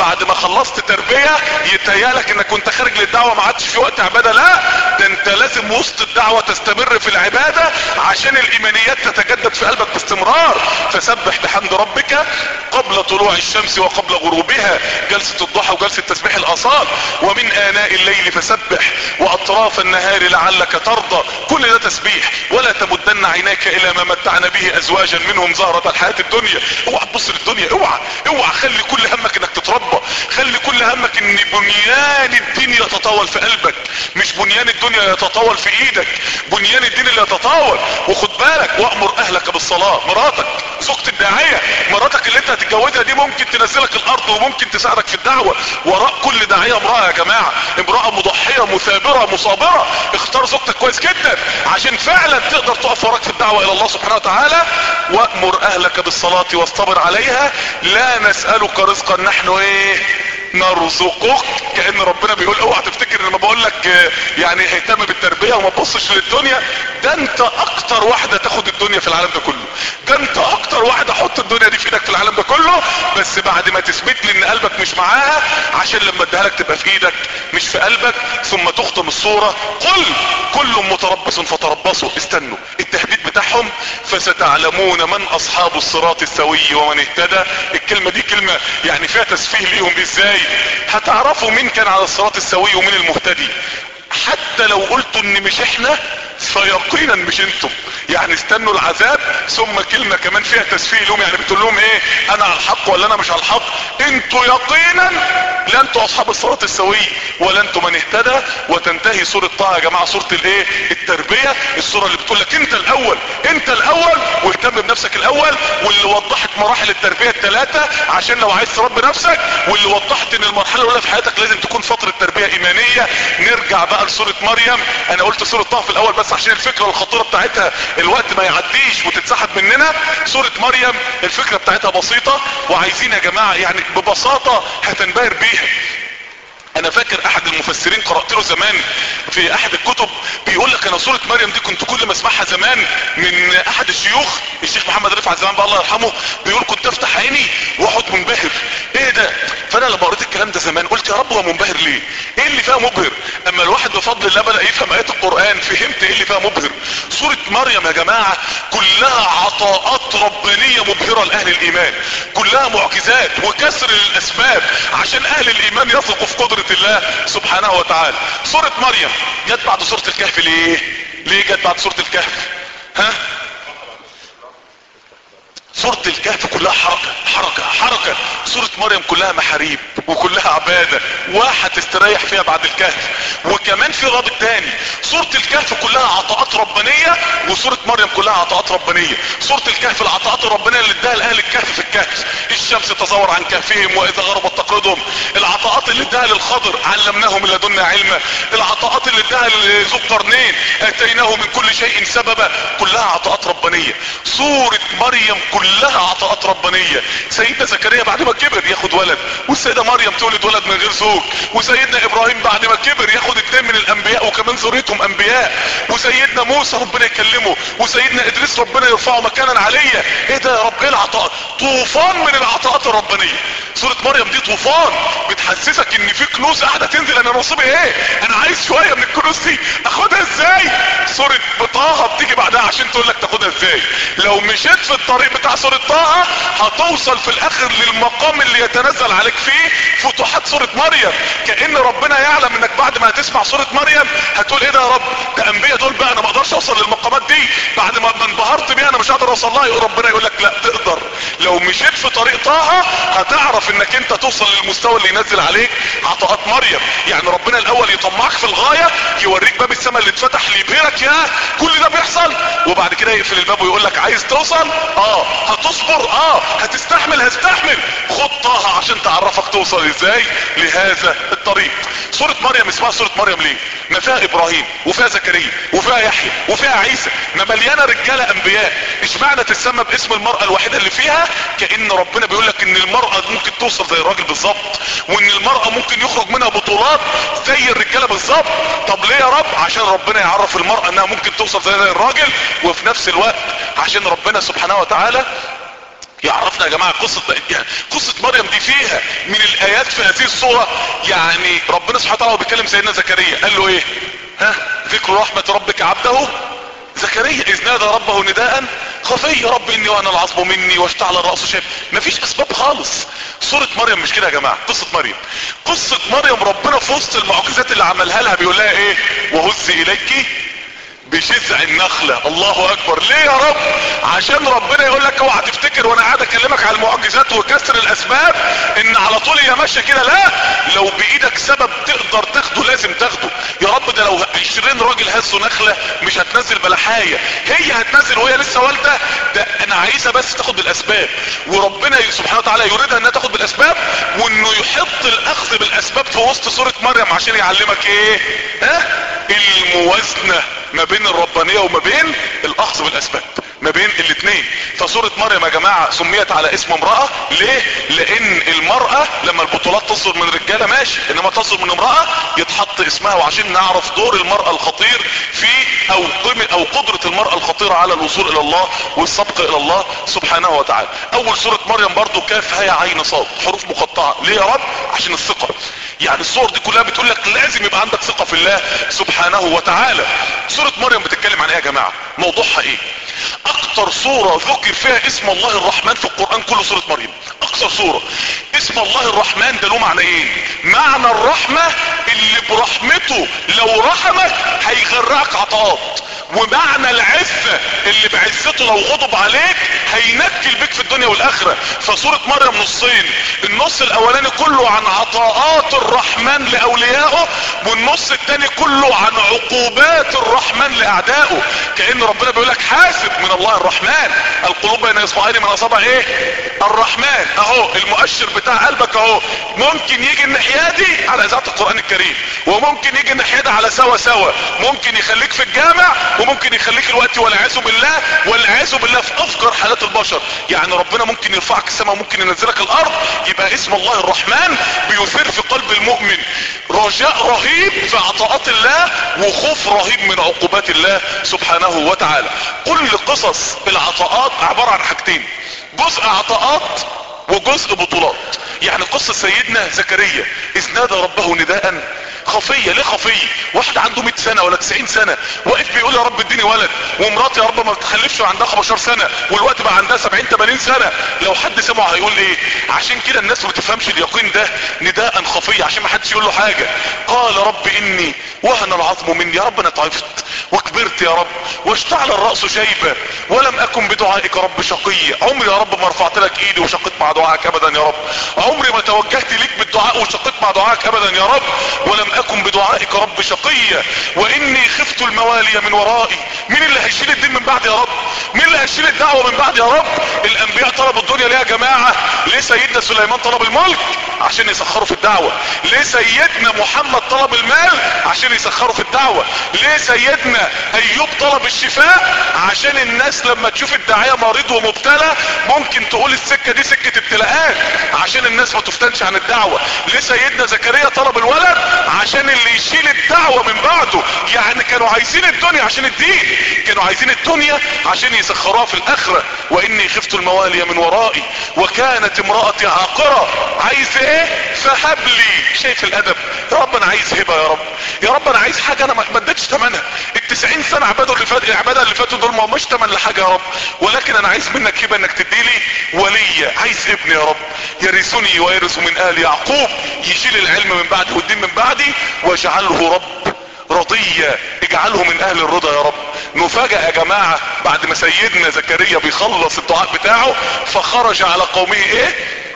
بعد ما خلصت تربية يتهيألك انك وانت خارج للدعوة ما عادش في وقت عبادة لا ده انت لازم وسط الدعوة تستمر في العبادة عشان الايمانيات تتجدد في قلبك باستمرار فسبح بحمد ربك قبل طلوع الشمس وقبل غروبها جلسة الضحى وجلسة تسبيح الاصال ومن اناء الليل فسبح واطراف النهار لعلك ترضى كل ده تسبيح ولا تمدن عينيك الى ما متعنا به ازواجا منهم زهرة الحياة الدنيا اوعى تبص للدنيا اوعى اوعى خلي كل همك انك تتربى خلي كل همك ان بنيان الدين يتطاول في قلبك مش بنيان الدنيا يتطاول في ايدك بنيان الدين اللي يتطاول وخد بالك وامر اهلك بالصلاة مراتك زوجة الداعية مراتك اللي انت هتتجوزها دي ممكن تنزلك الارض وممكن تساعدك في الدعوة وراء كل داعية امرأة يا جماعة امرأة مضحية مثابرة مصابرة اختار زوجتك كويس جدا عشان فعلا تقدر تقف وراك في الدعوة الى الله سبحانه وتعالى وامر اهلك بالصلاة واصطبر عليها لا نسألك رزقا نحن ايه نرزقك كأن ربنا بيقول اوعى تفتكر لما بقول لك يعني اهتم بالتربية وما تبصش للدنيا ده انت اكتر واحدة تاخد الدنيا في العالم ده كله ده انت اكتر واحدة حط الدنيا دي في ايدك في العالم ده كله بس بعد ما تثبت لي ان قلبك مش معاها عشان لما اديها لك تبقى في ايدك مش في قلبك ثم تختم الصورة قل كل متربص فتربصوا استنوا التهديد بتاعهم فستعلمون من اصحاب الصراط السوي ومن اهتدى الكلمة دي كلمة يعني فيها تسفيه ليهم ازاي هتعرفوا مين كان على الصراط السوي ومين المهتدي حتى لو قلتوا ان مش احنا فيقينا مش انتم يعني استنوا العذاب ثم كلمة كمان فيها تسفيه لهم يعني بتقول لهم ايه انا على الحق ولا انا مش على الحق انتوا يقينا لا انتوا اصحاب الصراط السوي ولا انتوا من اهتدى وتنتهي سورة طه يا جماعة سورة الايه التربية السورة اللي بتقول لك انت الاول انت الاول واهتم بنفسك الاول واللي وضحت مراحل التربية الثلاثة عشان لو عايز تربي نفسك واللي وضحت ان المرحلة الاولى في حياتك لازم تكون فترة تربية ايمانية نرجع بقى لسورة مريم انا قلت سورة طه في الاول بس عشان الفكرة الخطيرة بتاعتها الوقت ما يعديش وتتسحب مننا سورة مريم الفكرة بتاعتها بسيطة وعايزين يا جماعة يعني ببساطة هتنبهر بيها انا فاكر احد المفسرين قرأت له زمان في احد الكتب بيقول لك انا سورة مريم دي كنت كل ما اسمعها زمان من احد الشيوخ الشيخ محمد رفعت زمان بقى الله يرحمه بيقول كنت افتح عيني واقعد منبهر ايه ده فانا لما قريت الكلام ده زمان قلت يا رب هو منبهر ليه ايه اللي فيها مبهر اما الواحد بفضل الله بدأ يفهم ايات القرآن فهمت ايه اللي فيها مبهر سورة مريم يا جماعة كلها عطاءات ربانية مبهرة لاهل الايمان كلها معجزات وكسر للاسباب عشان اهل الايمان يثقوا في قدرة الله سبحانه وتعالى سورة مريم جت بعد سورة الكهف ليه ليه جت بعد سورة الكهف ها سورة الكهف كلها حركة حركة حركة سورة مريم كلها محاريب وكلها عبادة واحد تستريح فيها بعد الكهف وكمان في رابط تاني سورة الكهف كلها عطاءات ربانية وسورة مريم كلها عطاءات ربانية سورة الكهف العطاءات الربانية اللي اداها لأهل الكهف في الكهف الشمس تزور عن كهفهم واذا غربت تقرضهم العطاءات اللي اداها للخضر علمناه من لدنا علما العطاءات اللي اداها لذو القرنين اتيناه من كل شيء سببا كلها عطاءات ربانية سورة مريم كلها عطاءات ربانية سيدنا زكريا بعد ما كبر ياخد ولد والسيدة مريم تولد ولد من غير زوج وسيدنا ابراهيم بعد ما كبر ياخد اتنين من الانبياء وكمان ذريتهم انبياء وسيدنا موسى ربنا يكلمه وسيدنا ادريس ربنا يرفعه مكانا عليا ايه ده يا رب ايه العطاء طوفان من العطاءات الربانية سورة مريم دي طوفان بتحسسك ان في كنوز قاعدة تنزل انا نصيبي ايه انا عايز شوية من الكنوز دي اخدها ازاي سورة طه بتيجي بعدها عشان تقول لك تاخدها ازاي لو مشيت في الطريق بتاع سورة طه هتوصل في الاخر للمقام اللي يتنزل عليك فيه فتوحات سورة مريم كأن ربنا يعلم انك بعد ما هتسمع سورة مريم هتقول ايه ده يا رب ده انبياء دول بقى انا ما اقدرش اوصل للمقامات دي بعد ما ما انبهرت بيها انا مش هقدر اوصل لها يقول ربنا يقول لك لا تقدر لو مشيت في طريق طه هتعرف انك انت توصل للمستوى اللي ينزل عليك عطاءات مريم يعني ربنا الاول يطمعك في الغاية يوريك باب السماء اللي اتفتح ليبهرك يا كل ده بيحصل وبعد كده يقفل الباب ويقول لك عايز توصل اه هتصبر اه هتستحمل هستحمل خد طه عشان تعرفك توصل ازاي لهذا الطريق سورة مريم اسمها سورة مريم ليه ما فيها ابراهيم وفيها زكريا وفيها يحيى وفيها عيسى ما مليانة رجالة انبياء اشمعنى تسمى باسم المرأة الوحيدة اللي فيها كأن ربنا بيقول لك ان المرأة ممكن توصل زي الراجل بالظبط وان المرأة ممكن يخرج منها بطولات زي الرجالة بالظبط طب ليه يا رب عشان ربنا يعرف المرأة انها ممكن توصل زي الراجل وفي نفس الوقت عشان ربنا سبحانه وتعالى يعرفنا واحدة يا جماعة قصة يعني قصة مريم دي فيها من الايات في هذه الصورة يعني ربنا سبحانه وتعالى بيكلم سيدنا زكريا قال له ايه ها ذكر رحمة ربك عبده زكريا اذ نادى ربه نداء خفي يا رب اني وانا العصب مني واشتعل الرأس شيب مفيش اسباب خالص صورة مريم مش كده يا جماعة قصة مريم قصة مريم ربنا في وسط المعجزات اللي عملها لها بيقول لها ايه وهزي اليك بجذع النخلة الله اكبر ليه يا رب عشان ربنا يقول لك اوعى تفتكر وانا قاعد اكلمك على المعجزات وكسر الاسباب ان على طول هي ماشيه كده لا لو بايدك سبب تقدر تاخده لازم تاخده يا رب ده لو 20 راجل هزوا نخلة مش هتنزل بلحاية هي هتنزل وهي لسه والدة ده انا عايزة بس تاخد بالاسباب وربنا سبحانه وتعالى يريدها انها تاخد بالاسباب وانه يحط الاخذ بالاسباب في وسط سورة مريم عشان يعلمك ايه ها الموازنة ما بين الربانية وما بين الاخذ بالاسباب ما بين الاثنين فسورة مريم يا جماعة سميت على اسم امرأة ليه لان المرأة لما البطولات تصدر من رجالة ماشي انما تصدر من امرأة يتحط اسمها وعشان نعرف دور المرأة الخطير في او قيمة او قدرة المرأة الخطيرة على الوصول الى الله والسبق الى الله سبحانه وتعالى اول سورة مريم برضو كاف هي عين صاد حروف مقطعة ليه يا رب عشان الثقة يعني الصور دي كلها بتقول لك لازم يبقى عندك ثقة في الله سبحانه وتعالى سورة مريم بتتكلم عن ايه يا جماعة موضوعها ايه اكتر صورة ذكر فيها اسم الله الرحمن في القرآن كله سورة مريم اكتر صورة اسم الله الرحمن ده له معنى ايه معنى الرحمة اللي برحمته لو رحمك هيغرقك عطاءات ومعنى العزة اللي بعزته لو غضب عليك هينكل بيك في الدنيا والاخرة فسورة مريم نصين النص الاولاني كله عن عطاءات الرحمن لاوليائه والنص التاني كله عن عقوبات الرحمن لاعدائه كأن ربنا بيقول لك حاسب من الله الرحمن القلوب بين اصبعين من اصابع ايه الرحمن اهو المؤشر بتاع قلبك اهو ممكن يجي الناحيه دي على اذاعه القران الكريم وممكن يجي الناحيه دي على سوا سوا ممكن يخليك في الجامع وممكن يخليك الوقت والعياذ بالله والعياذ بالله في افجر حالات البشر يعني ربنا ممكن يرفعك السماء وممكن ينزلك الارض يبقى اسم الله الرحمن بيثير في قلب المؤمن رجاء رهيب في عطاءات الله وخوف رهيب من عقوبات الله سبحانه وتعالى كل قصص العطاءات عبارة عن حاجتين جزء عطاءات وجزء بطولات يعني قصة سيدنا زكريا اذ نادى ربه نداء خفية ليه خفية واحد عنده 100 سنة ولا 90 سنة واقف بيقول يا رب اديني ولد ومراتي يا رب ما بتخلفش وعندها 15 سنة والوقت بقى عندها 70 80 سنة لو حد سمعه هيقول ايه عشان كده الناس ما تفهمش اليقين ده نداء خفية عشان ما حدش يقول له حاجة قال رب اني وهن العظم مني يا رب انا ضعفت وكبرت يا رب واشتعل الرأس شيبة ولم اكن بدعائك رب شقيا عمري يا رب ما رفعت لك ايدي وشقيت مع دعائك ابدا يا رب عمري ما توجهت ليك بالدعاء وشقيت مع دعائك ابدا يا رب ولم اكن بدعائك رب شقيا واني خفت الموالي من ورائي مين اللي هيشيل الدين من بعد يا رب مين اللي هيشيل الدعوة من بعد يا رب الانبياء طلبوا الدنيا ليه يا جماعة ليه سيدنا سليمان طلب الملك عشان يسخروا في الدعوة ليه سيدنا محمد طلب المال عشان يسخروا في الدعوة ليه سيدنا ايوب طلب الشفاء عشان الناس لما تشوف الداعية مريض ومبتلى ممكن تقول السكة دي سكة ابتلاءات عشان الناس ما تفتنش عن الدعوة ليه سيدنا زكريا طلب الولد عشان اللي يشيل الدعوة من بعده يعني كانوا عايزين الدنيا عشان الدين كانوا عايزين الدنيا عشان يسخروها في الاخرة واني خفت الموالي من ورائي وكانت امرأتي عاقرة عايز ايه فهب لي شايف الادب يا رب انا عايز هبة يا رب يا رب انا عايز حاجة انا ما اديتش ثمنها التسعين سنة عبادة اللي فات العبادة اللي فاتوا دول ما مش ثمن لحاجة يا رب ولكن انا عايز منك هبة انك تديلي ولي عايز ابن يا رب يرثني ويرث من ال يعقوب يشيل العلم من بعدي والدين من بعدي واجعله رب رضية اجعله من اهل الرضا يا رب نفاجأ يا جماعة بعد ما سيدنا زكريا بيخلص الدعاء بتاعه فخرج على قومه ايه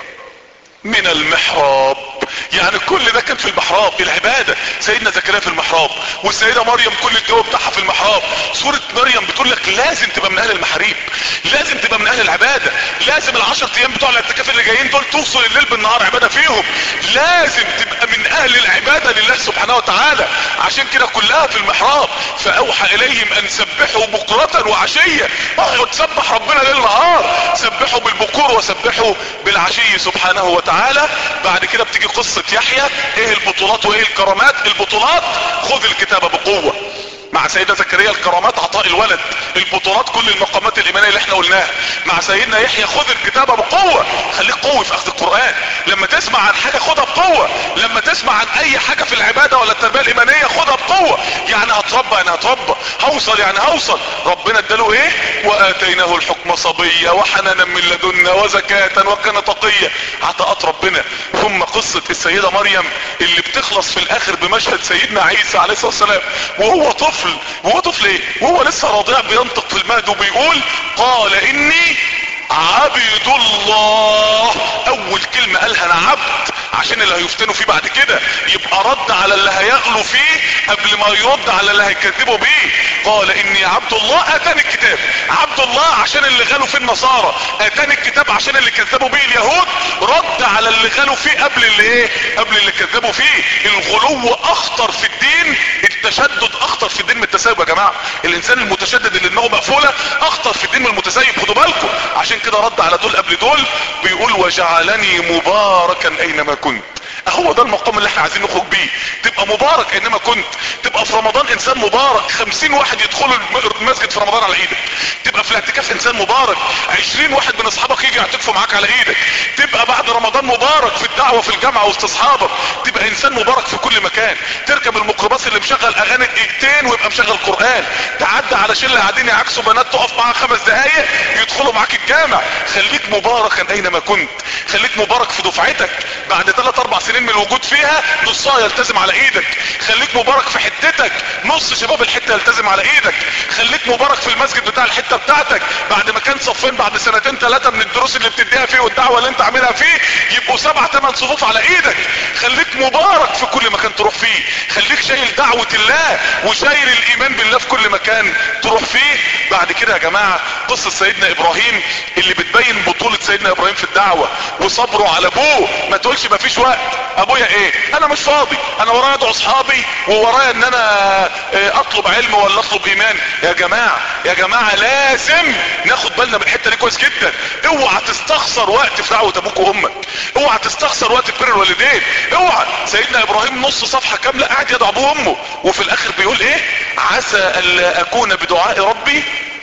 من المحراب يعني كل ده كان في المحراب العبادة سيدنا زكريا في المحراب والسيدة مريم كل الجو بتاعها في المحراب سورة مريم بتقول لك لازم تبقى من اهل المحاريب لازم تبقى من اهل العبادة لازم العشر ايام بتوع الاعتكاف اللي جايين دول توصل الليل بالنهار عبادة فيهم لازم تبقى من اهل العبادة لله سبحانه وتعالى عشان كده كلها في المحراب فاوحى اليهم ان سبحوا بكرة وعشية اقعد تسبح ربنا ليل نهار سبحوا بالبكور وسبحوا بالعشي سبحانه وتعالى بعد كده بتيجي قصة يحيى ايه البطولات وايه الكرامات البطولات خذ الكتاب بقوة مع سيدنا زكريا الكرامات عطاء الولد البطولات كل المقامات الايمانيه اللي احنا قلناها مع سيدنا يحيى خذ الكتاب بقوه خليك قوي في اخذ القران لما تسمع عن حاجه خدها بقوه لما تسمع عن اي حاجه في العباده ولا التربيه الايمانيه خدها بقوه يعني هتربى يعني هتربى هوصل يعني هوصل ربنا اداله ايه واتيناه الحكم صبيا وحنانا من لدنا وزكاه وكان تقيا عطاءات ربنا ثم قصه السيده مريم اللي بتخلص في الاخر بمشهد سيدنا عيسى عليه الصلاه والسلام وهو طفل وهو طفل ايه وهو لسه رضيع بينطق في المهد وبيقول قال اني عبد الله اول كلمة قالها انا عبد عشان اللي هيفتنوا فيه بعد كده يبقى رد على اللي هيغلوا فيه قبل ما يرد على اللي هيكذبوا بيه قال اني عبد الله اتاني الكتاب عبد الله عشان اللي غلوا فيه النصارى اتاني الكتاب عشان اللي كذبوا بيه اليهود رد على اللي غلوا فيه قبل اللي ايه قبل اللي كذبوا فيه الغلو اخطر في الدين التشدد اخطر في الدين من التسيب يا جماعه الانسان المتشدد اللي دماغه مقفوله اخطر في الدين من المتسيب خدوا بالكم عشان كده رد على دول قبل دول بيقول وجعلني مباركا اينما كنت هو ده المقام اللي احنا عايزين نخرج بيه تبقى مبارك اينما كنت تبقى في رمضان انسان مبارك خمسين واحد يدخلوا المسجد في رمضان على ايدك تبقى في الاعتكاف انسان مبارك عشرين واحد من اصحابك يجي يعتكفوا معاك على ايدك تبقى بعد رمضان مبارك في الدعوة في الجامعة وسط اصحابك تبقى انسان مبارك في كل مكان تركب الميكروباص اللي مشغل اغاني دقيقتين ويبقى مشغل قرآن تعدى على شلة قاعدين يعكسوا بنات تقف معاها خمس دقايق يدخلوا معاك الجامع خليك مباركا اينما كنت خليك مبارك في دفعتك بعد ثلاث اربع سنين من الوجود فيها نصها يلتزم على ايدك خليك مبارك في حتتك نص شباب الحته يلتزم على ايدك خليك مبارك في المسجد بتاع الحته بتاعتك بعد ما كان صفين بعد سنتين ثلاثه من الدروس اللي بتديها فيه والدعوه اللي انت عاملها فيه يبقوا سبع ثمان صفوف على ايدك خليك مبارك في كل مكان تروح فيه خليك شايل دعوه الله وشايل الايمان بالله في كل مكان تروح فيه بعد كده يا جماعه قصه سيدنا ابراهيم اللي بتبين بطوله سيدنا ابراهيم في الدعوه وصبره على ابوه ما تقولش ما فيش وقت ابويا ايه انا مش فاضي انا ورايا ادعو اصحابي وورايا ان انا اطلب علم ولا اطلب ايمان يا جماعة يا جماعة لازم ناخد بالنا من الحتة دي كويس جدا اوعى تستخسر وقت في دعوة ابوك وامك اوعى تستخسر وقت في بر الوالدين اوعى سيدنا ابراهيم نص صفحة كاملة قاعد يدعو ابوه وامه وفي الاخر بيقول ايه عسى الا اكون بدعاء ربي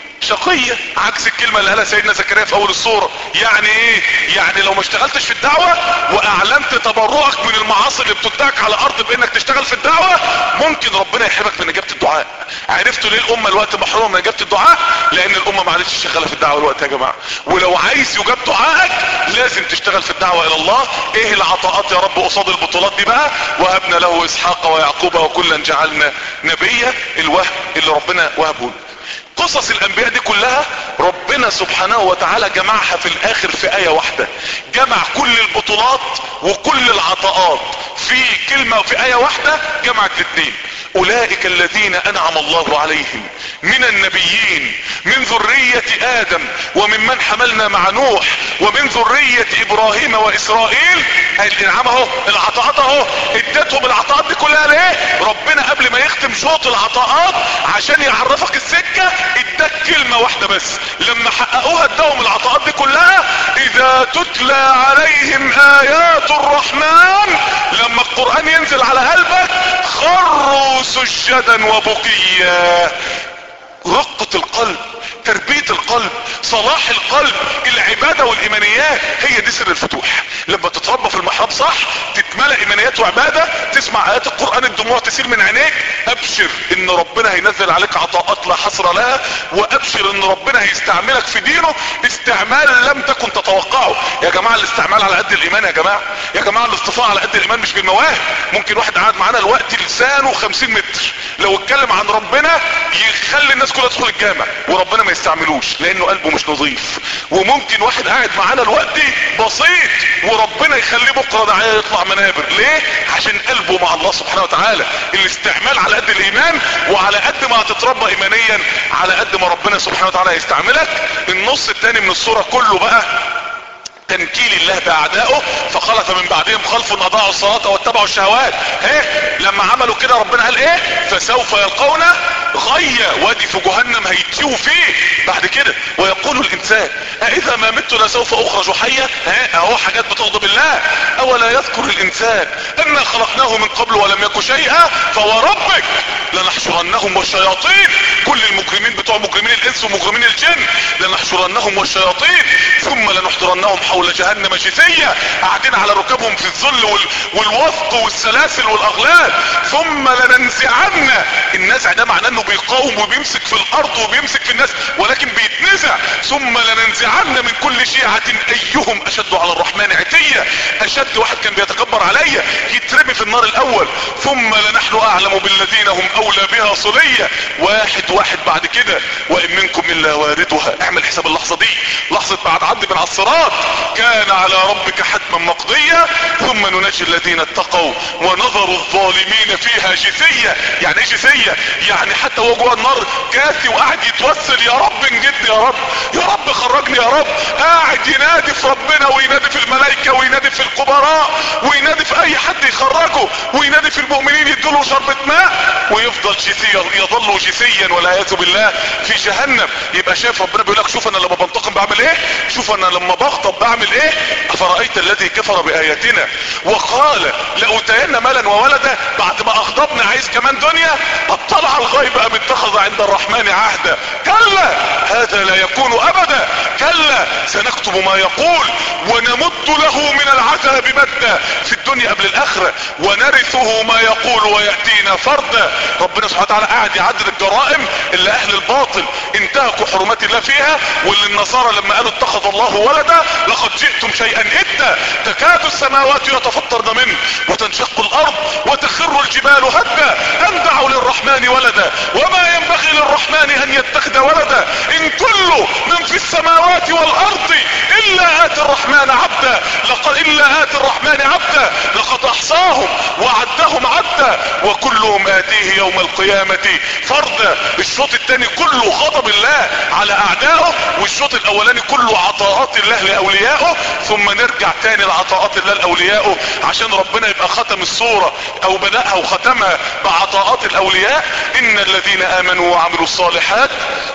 شقية عكس الكلمة اللي قالها سيدنا زكريا في اول الصورة يعني ايه يعني لو ما اشتغلتش في الدعوة واعلنت تبرعك من المعاصي اللي بتدعك على الارض بانك تشتغل في الدعوة ممكن ربنا يحرمك من اجابة الدعاء عرفتوا ليه الامة الوقت محرومة من اجابة الدعاء لان الامة ما عادتش شغالة في الدعوة الوقت يا جماعة ولو عايز يجاب دعائك لازم تشتغل في الدعوة الى الله ايه العطاءات يا رب قصاد البطولات دي بقى وهبنا له اسحاق ويعقوب وكلا جعلنا نبيا الوهب اللي ربنا وهبه له قصص الانبياء دي كلها ربنا سبحانه وتعالى جمعها في الاخر في اية واحدة جمع كل البطولات وكل العطاءات في كلمة في اية واحدة جمعت الاثنين اولئك الذين انعم الله عليهم من النبيين من ذرية ادم وممن حملنا مع نوح ومن ذرية ابراهيم واسرائيل الانعام اهو العطاءات اهو اديتهم العطاءات دي كلها ليه ربنا قبل ما يختم شوط العطاءات عشان يعرفك السكة اداك كلمة واحدة بس لما حققوها اداهم العطاءات دي كلها اذا تتلى عليهم ايات الرحمن لما القرآن ينزل على قلبك خروا سجدا وبكيا رقة القلب تربية القلب صلاح القلب العبادة والايمانيات هي دي سر الفتوح لما تتربى في المحراب صح تتملى ايمانيات وعبادة تسمع ايات القرآن الدموع تسيل من عينيك ابشر ان ربنا هينزل عليك عطاءات لا حصر لها وابشر ان ربنا هيستعملك في دينه استعمال لم تكن تتوقعه يا جماعة الاستعمال على قد الايمان يا جماعة يا جماعة الاصطفاء على قد الايمان مش بالمواهب ممكن واحد قاعد معانا الوقت لسانه 50 متر لو اتكلم عن ربنا يخلي الناس كلها تدخل الجامع وربنا ما يستعملوش لانه قلبه مش نظيف وممكن واحد قاعد معانا الوقت بسيط وربنا يخليه بكره داعيه يطلع منابر ليه عشان قلبه مع الله سبحانه وتعالى الاستعمال على قد الايمان وعلى قد ما هتتربى ايمانيا على قد ما ربنا سبحانه وتعالى يستعملك النص التاني من الصورة كله بقى تنكيل الله باعدائه فخلف من بعدهم خلف اضاعوا الصلاة واتبعوا الشهوات ايه لما عملوا كده ربنا قال ايه فسوف يلقون غية وادي في جهنم فيه وفيه بعد كده ويقول الانسان أإذا ما مت لسوف اخرج حيا ها اهو حاجات بتغضب الله اولا يذكر الانسان انا خلقناه من قبل ولم يكن شيئا فوربك لنحشرنهم والشياطين كل المجرمين بتوع مجرمين الانس ومجرمين الجن لنحشرنهم والشياطين ثم لنحضرنهم حول جهنم جثية قاعدين على ركابهم في الذل وال... والوثق والسلاسل والاغلال ثم لننزعن النزع ده معناه انه بيقاوم وبيمسك في الارض وبيمسك في الناس ولكن بيتنزع ثم لننزعن من كل شيعة ايهم اشد على الرحمن عتية اشد واحد كان بيتكبر عليا يترمي في النار الاول ثم لنحن اعلم بالذين هم اولى بها صلية واحد واحد بعد كده وان منكم الا واردها اعمل حساب اللحظة دي لحظة بعد عد من على الصراط كان على ربك حتما مقضية ثم ننجي الذين اتقوا ونظر الظالمين فيها جثية يعني ايه جثية يعني حتى هو جوه النار كاسي وقاعد يتوسل يا رب انجدني يا رب يا رب خرجني يا رب قاعد ينادي في ربنا وينادي في الملائكة وينادي في الكبراء وينادي في اي حد يخرجه وينادي في المؤمنين يدوله شربة ماء ويفضل جثيا يظل جثيا والعياذ بالله في جهنم يبقى شايف ربنا بيقول لك شوف انا لما بنتقم بعمل ايه شوف انا لما بغضب بعمل ايه افرأيت الذي كفر باياتنا وقال لأتين مالا وولدا بعد ما اغضبنا عايز كمان دنيا اطلع الغيب ام اتخذ عند الرحمن عهدا كلا هذا لا يكون ابدا كلا سنكتب ما يقول ونمد له من العذاب مدا في الدنيا قبل الاخرة ونرثه ما يقول ويأتينا فردا ربنا سبحانه وتعالى قاعد يعدد الجرائم اللي اهل الباطل انتهكوا حرمات الله فيها واللي النصارى لما قالوا اتخذ الله ولدا لقد جئتم شيئا ادا تكاد السماوات يتفطرن منه وتنشق الارض وتخر الجبال هدا ان دعوا للرحمن ولدا وما ينبغي للرحمن ان يتخذ ولدا ان كل من في السماوات والارض الا اتي الرحمن عبدا لقد الا اتي الرحمن عبدا لقد احصاهم وعدهم عدا وكلهم اتيه يوم القيامة فردا الشوط الثاني كله غضب الله على اعدائه والشوط الاولاني كله عطاءات الله لاوليائه ثم نرجع تاني لعطاءات الله لاوليائه عشان ربنا يبقى ختم الصورة او بدأها وختمها بعطاءات الاولياء ان الذين امنوا وعملوا الصالحات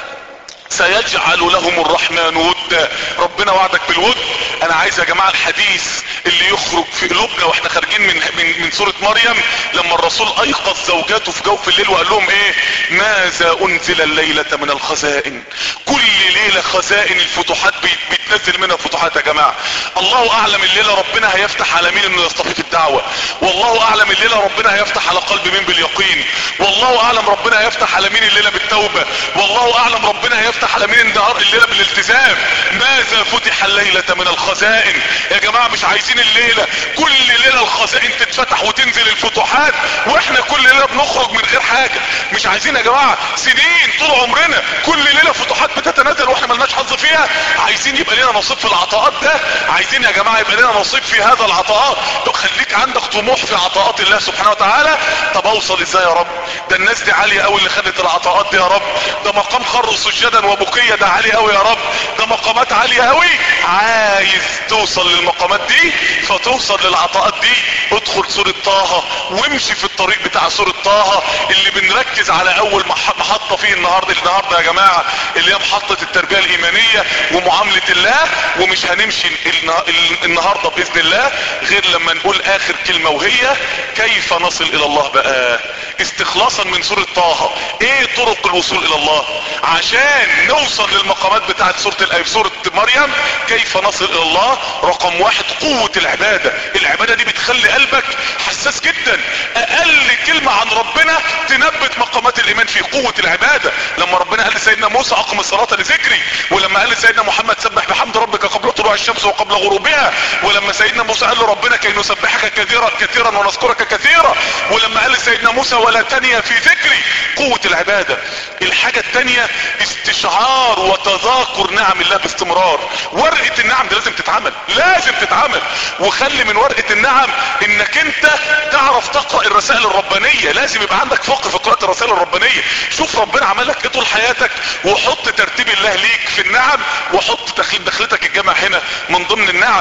سيجعل لهم الرحمن ودا ربنا وعدك بالود انا عايز يا جماعة الحديث اللي يخرج في قلوبنا واحنا خارجين من, من, من سورة مريم لما الرسول ايقظ زوجاته في جوف الليل وقال لهم ايه ماذا انزل الليلة من الخزائن كل ليلة خزائن الفتوحات بيتنزل منها فتوحات يا جماعة الله اعلم الليلة ربنا هيفتح على مين انه يصطفي في الدعوة والله اعلم الليلة ربنا هيفتح على قلب مين باليقين والله اعلم ربنا هيفتح على مين الليلة بالتوبة والله اعلم ربنا هيفتح على مين النهار الليلة بالالتزام ماذا فتح الليلة من الخزائن يا جماعة مش عايزين الليلة كل ليلة الخزائن تتفتح وتنزل الفتوحات واحنا كل ليلة بنخرج من غير حاجة مش عايزين يا جماعة سنين طول عمرنا كل ليلة فتوحات بتتنزل واحنا ملناش حظ فيها عايزين يبقى لنا نصيب في العطاءات ده عايزين يا جماعة يبقى لنا نصيب في هذا العطاءات طب خليك عندك طموح في عطاءات الله سبحانه وتعالى طب اوصل ازاي يا رب ده الناس دي عالية قوي اللي خدت العطاءات دي يا رب ده مقام خر سجدا وبكية ده عالي قوي يا رب ده مقامات عالية قوي عايز توصل للمقامات دي فتوصل للعطاءات دي ادخل سورة طه وامشي في الطريق بتاع سورة طه اللي بنركز على اول محطة فيه النهاردة النهاردة يا جماعة اللي هي محطة التربية الايمانية ومعاملة الله ومش هنمشي النهاردة باذن الله غير لما نقول اخر كلمة وهي كيف نصل الى الله بقى استخلاصا من سورة طه ايه طرق الوصول الى الله عشان نوصل للمقامات بتاعت سورة الايه في سورة مريم كيف نصل الى الله رقم واحد قوة العبادة العبادة دي بتخلي قلبك حساس جدا اقل كلمة عن ربنا تنبت مقامات الايمان في قوة العبادة لما ربنا قال لسيدنا موسى اقم الصلاة لذكري ولما قال لسيدنا محمد سبح بحمد ربك قبل طلوع الشمس وقبل غروبها ولما سيدنا موسى قال له ربنا كي نسبحك كثيرا كثيرا ونذكرك كثيرا ولما قال لسيدنا موسى ولا تنيا في ذكري قوة العبادة الحاجة التانية استشعار وتذاكر نعم الله باستمرار ورقة النعم دي لازم تتعمل لازم تتعمل وخلي من ورقة النعم انك انت تعرف تقرأ الرسائل الربانية لازم يبقى عندك فقر في قراءة الرسائل الربانية شوف ربنا عمل لك ايه طول حياتك وحط ترتيب الله ليك في النعم وحط دخل دخلتك الجامع هنا من ضمن النعم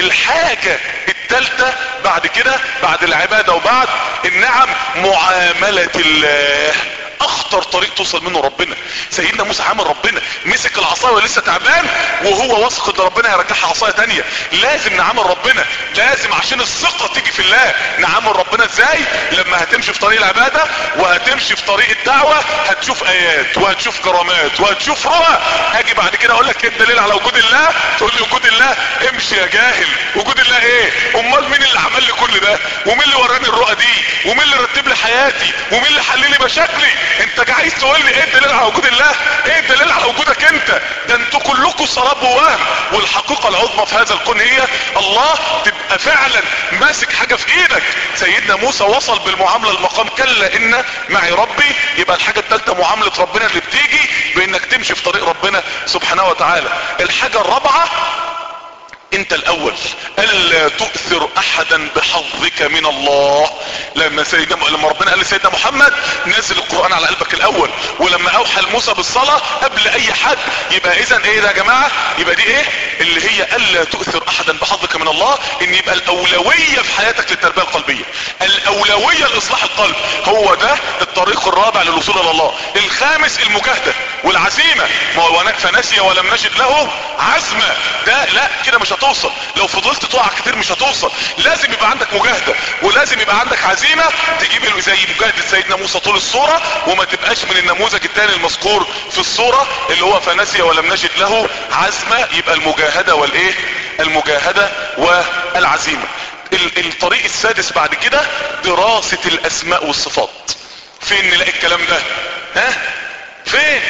الحاجة التالتة بعد كده بعد العبادة وبعد النعم معاملة الله اخطر طريق توصل منه ربنا سيدنا موسى عمل ربنا مسك العصايه ولسه تعبان وهو واثق ان ربنا هيرجعها عصايه تانية لازم نعمل ربنا لازم عشان الثقه تيجي في الله نعمل ربنا ازاي لما هتمشي في طريق العباده وهتمشي في طريق الدعوه هتشوف ايات وهتشوف كرامات وهتشوف رؤى هاجي بعد كده اقول لك ايه الدليل على وجود الله تقول لي وجود الله امشي يا جاهل وجود الله ايه امال مين اللي عمل لي كل ده ومين اللي وراني الرؤى دي ومين اللي رتب لي حياتي ومين اللي حل لي مشاكلي انت عايز تقول لي ايه الدليل على وجود الله ايه الدليل على وجودك انت ده انتوا كلكم سراب ووهم والحقيقه العظمى في هذا الكون هي الله تبقى فعلا ماسك حاجه في ايدك سيدنا موسى وصل بالمعامله المقام كلا ان معي ربي يبقى الحاجه الثالثه معامله ربنا اللي بتيجي بانك تمشي في طريق ربنا سبحانه وتعالى الحاجه الرابعه انت الاول الا تؤثر احدا بحظك من الله لما سيدنا لما ربنا قال لسيدنا محمد نزل القران على قلبك الاول ولما اوحى لموسى بالصلاه قبل اي حد يبقى اذا ايه ده يا جماعه يبقى دي ايه اللي هي الا تؤثر احدا بحظك من الله ان يبقى الاولويه في حياتك للتربيه القلبيه الاولويه لاصلاح القلب هو ده الطريق الرابع للوصول الى الله الخامس المجاهده والعزيمه ما هو فنسي ولم نجد له عزمه ده لا كده مش هتوصل لو فضلت تقع كتير مش هتوصل لازم يبقى عندك مجاهدة ولازم يبقى عندك عزيمة تجيب زي مجاهدة سيدنا موسى طول الصورة وما تبقاش من النموذج التاني المذكور في الصورة اللي هو فنسي ولم نجد له عزمة يبقى المجاهدة والايه المجاهدة والعزيمة الطريق السادس بعد كده دراسة الاسماء والصفات فين نلاقي الكلام ده ها فين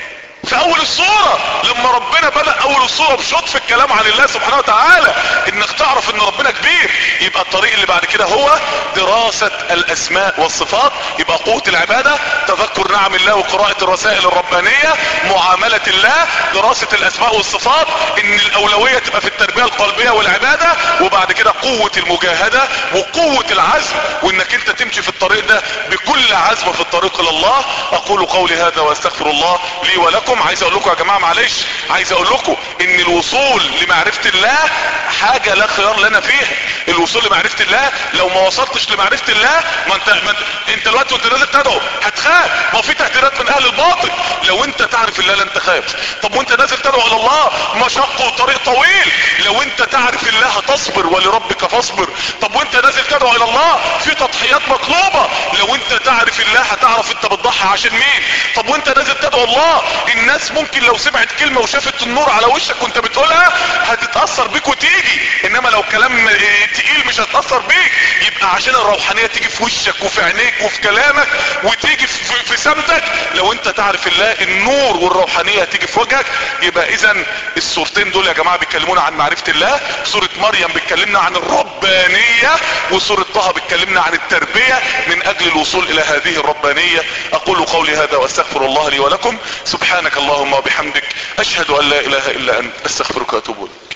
في اول الصورة لما ربنا بدأ اول الصورة بشط في الكلام عن الله سبحانه وتعالى انك تعرف ان ربنا كبير يبقى الطريق اللي بعد كده هو دراسة الاسماء والصفات يبقى قوة العبادة تذكر نعم الله وقراءة الرسائل الربانية معاملة الله دراسة الاسماء والصفات ان الاولوية تبقى في التربية القلبية والعبادة وبعد كده قوة المجاهدة وقوة العزم وانك انت تمشي في الطريق ده بكل عزم في الطريق الى الله اقول قولي هذا واستغفر الله لي ولكم عايز اقول لكم يا جماعة معلش عايز اقول لكم ان الوصول لمعرفة الله حاجة لا خيار لنا فيها الوصول لمعرفة الله لو ما وصلتش لمعرفة الله ما انت, ما انت, انت دلوقتي وانت نازل تدعو هتخاف ما في تهديدات من اهل الباطل لو انت تعرف الله لن تخاف طب وانت نازل تدعو الى الله مشق وطريق طويل لو انت تعرف الله هتصبر ولربك فاصبر طب وانت نازل تدعو الى الله في تضحيات مطلوبة لو انت تعرف الله هتعرف انت بتضحي عشان مين طب وانت نازل تدعو الله الناس ممكن لو سمعت كلمة وشافت النور على وشك وانت بتقولها هتتأثر بيك وتيجي انما لو كلام تقيل مش هتأثر بيك يبقى عشان الروحانية تيجي في وشك وفي عينيك وفي كلامك وتيجي في, في سمتك لو انت تعرف الله النور والروحانية هتيجي في وجهك يبقى اذا الصورتين دول يا جماعة بيتكلمونا عن معرفة الله سورة مريم بتكلمنا عن الربانية وسورة طه بتكلمنا عن التربية من اجل الوصول الى هذه الربانية اقول قولي هذا واستغفر الله لي ولكم سبحانك اللهم وبحمدك اشهد ان لا اله الا انت استغفرك واتوب اليك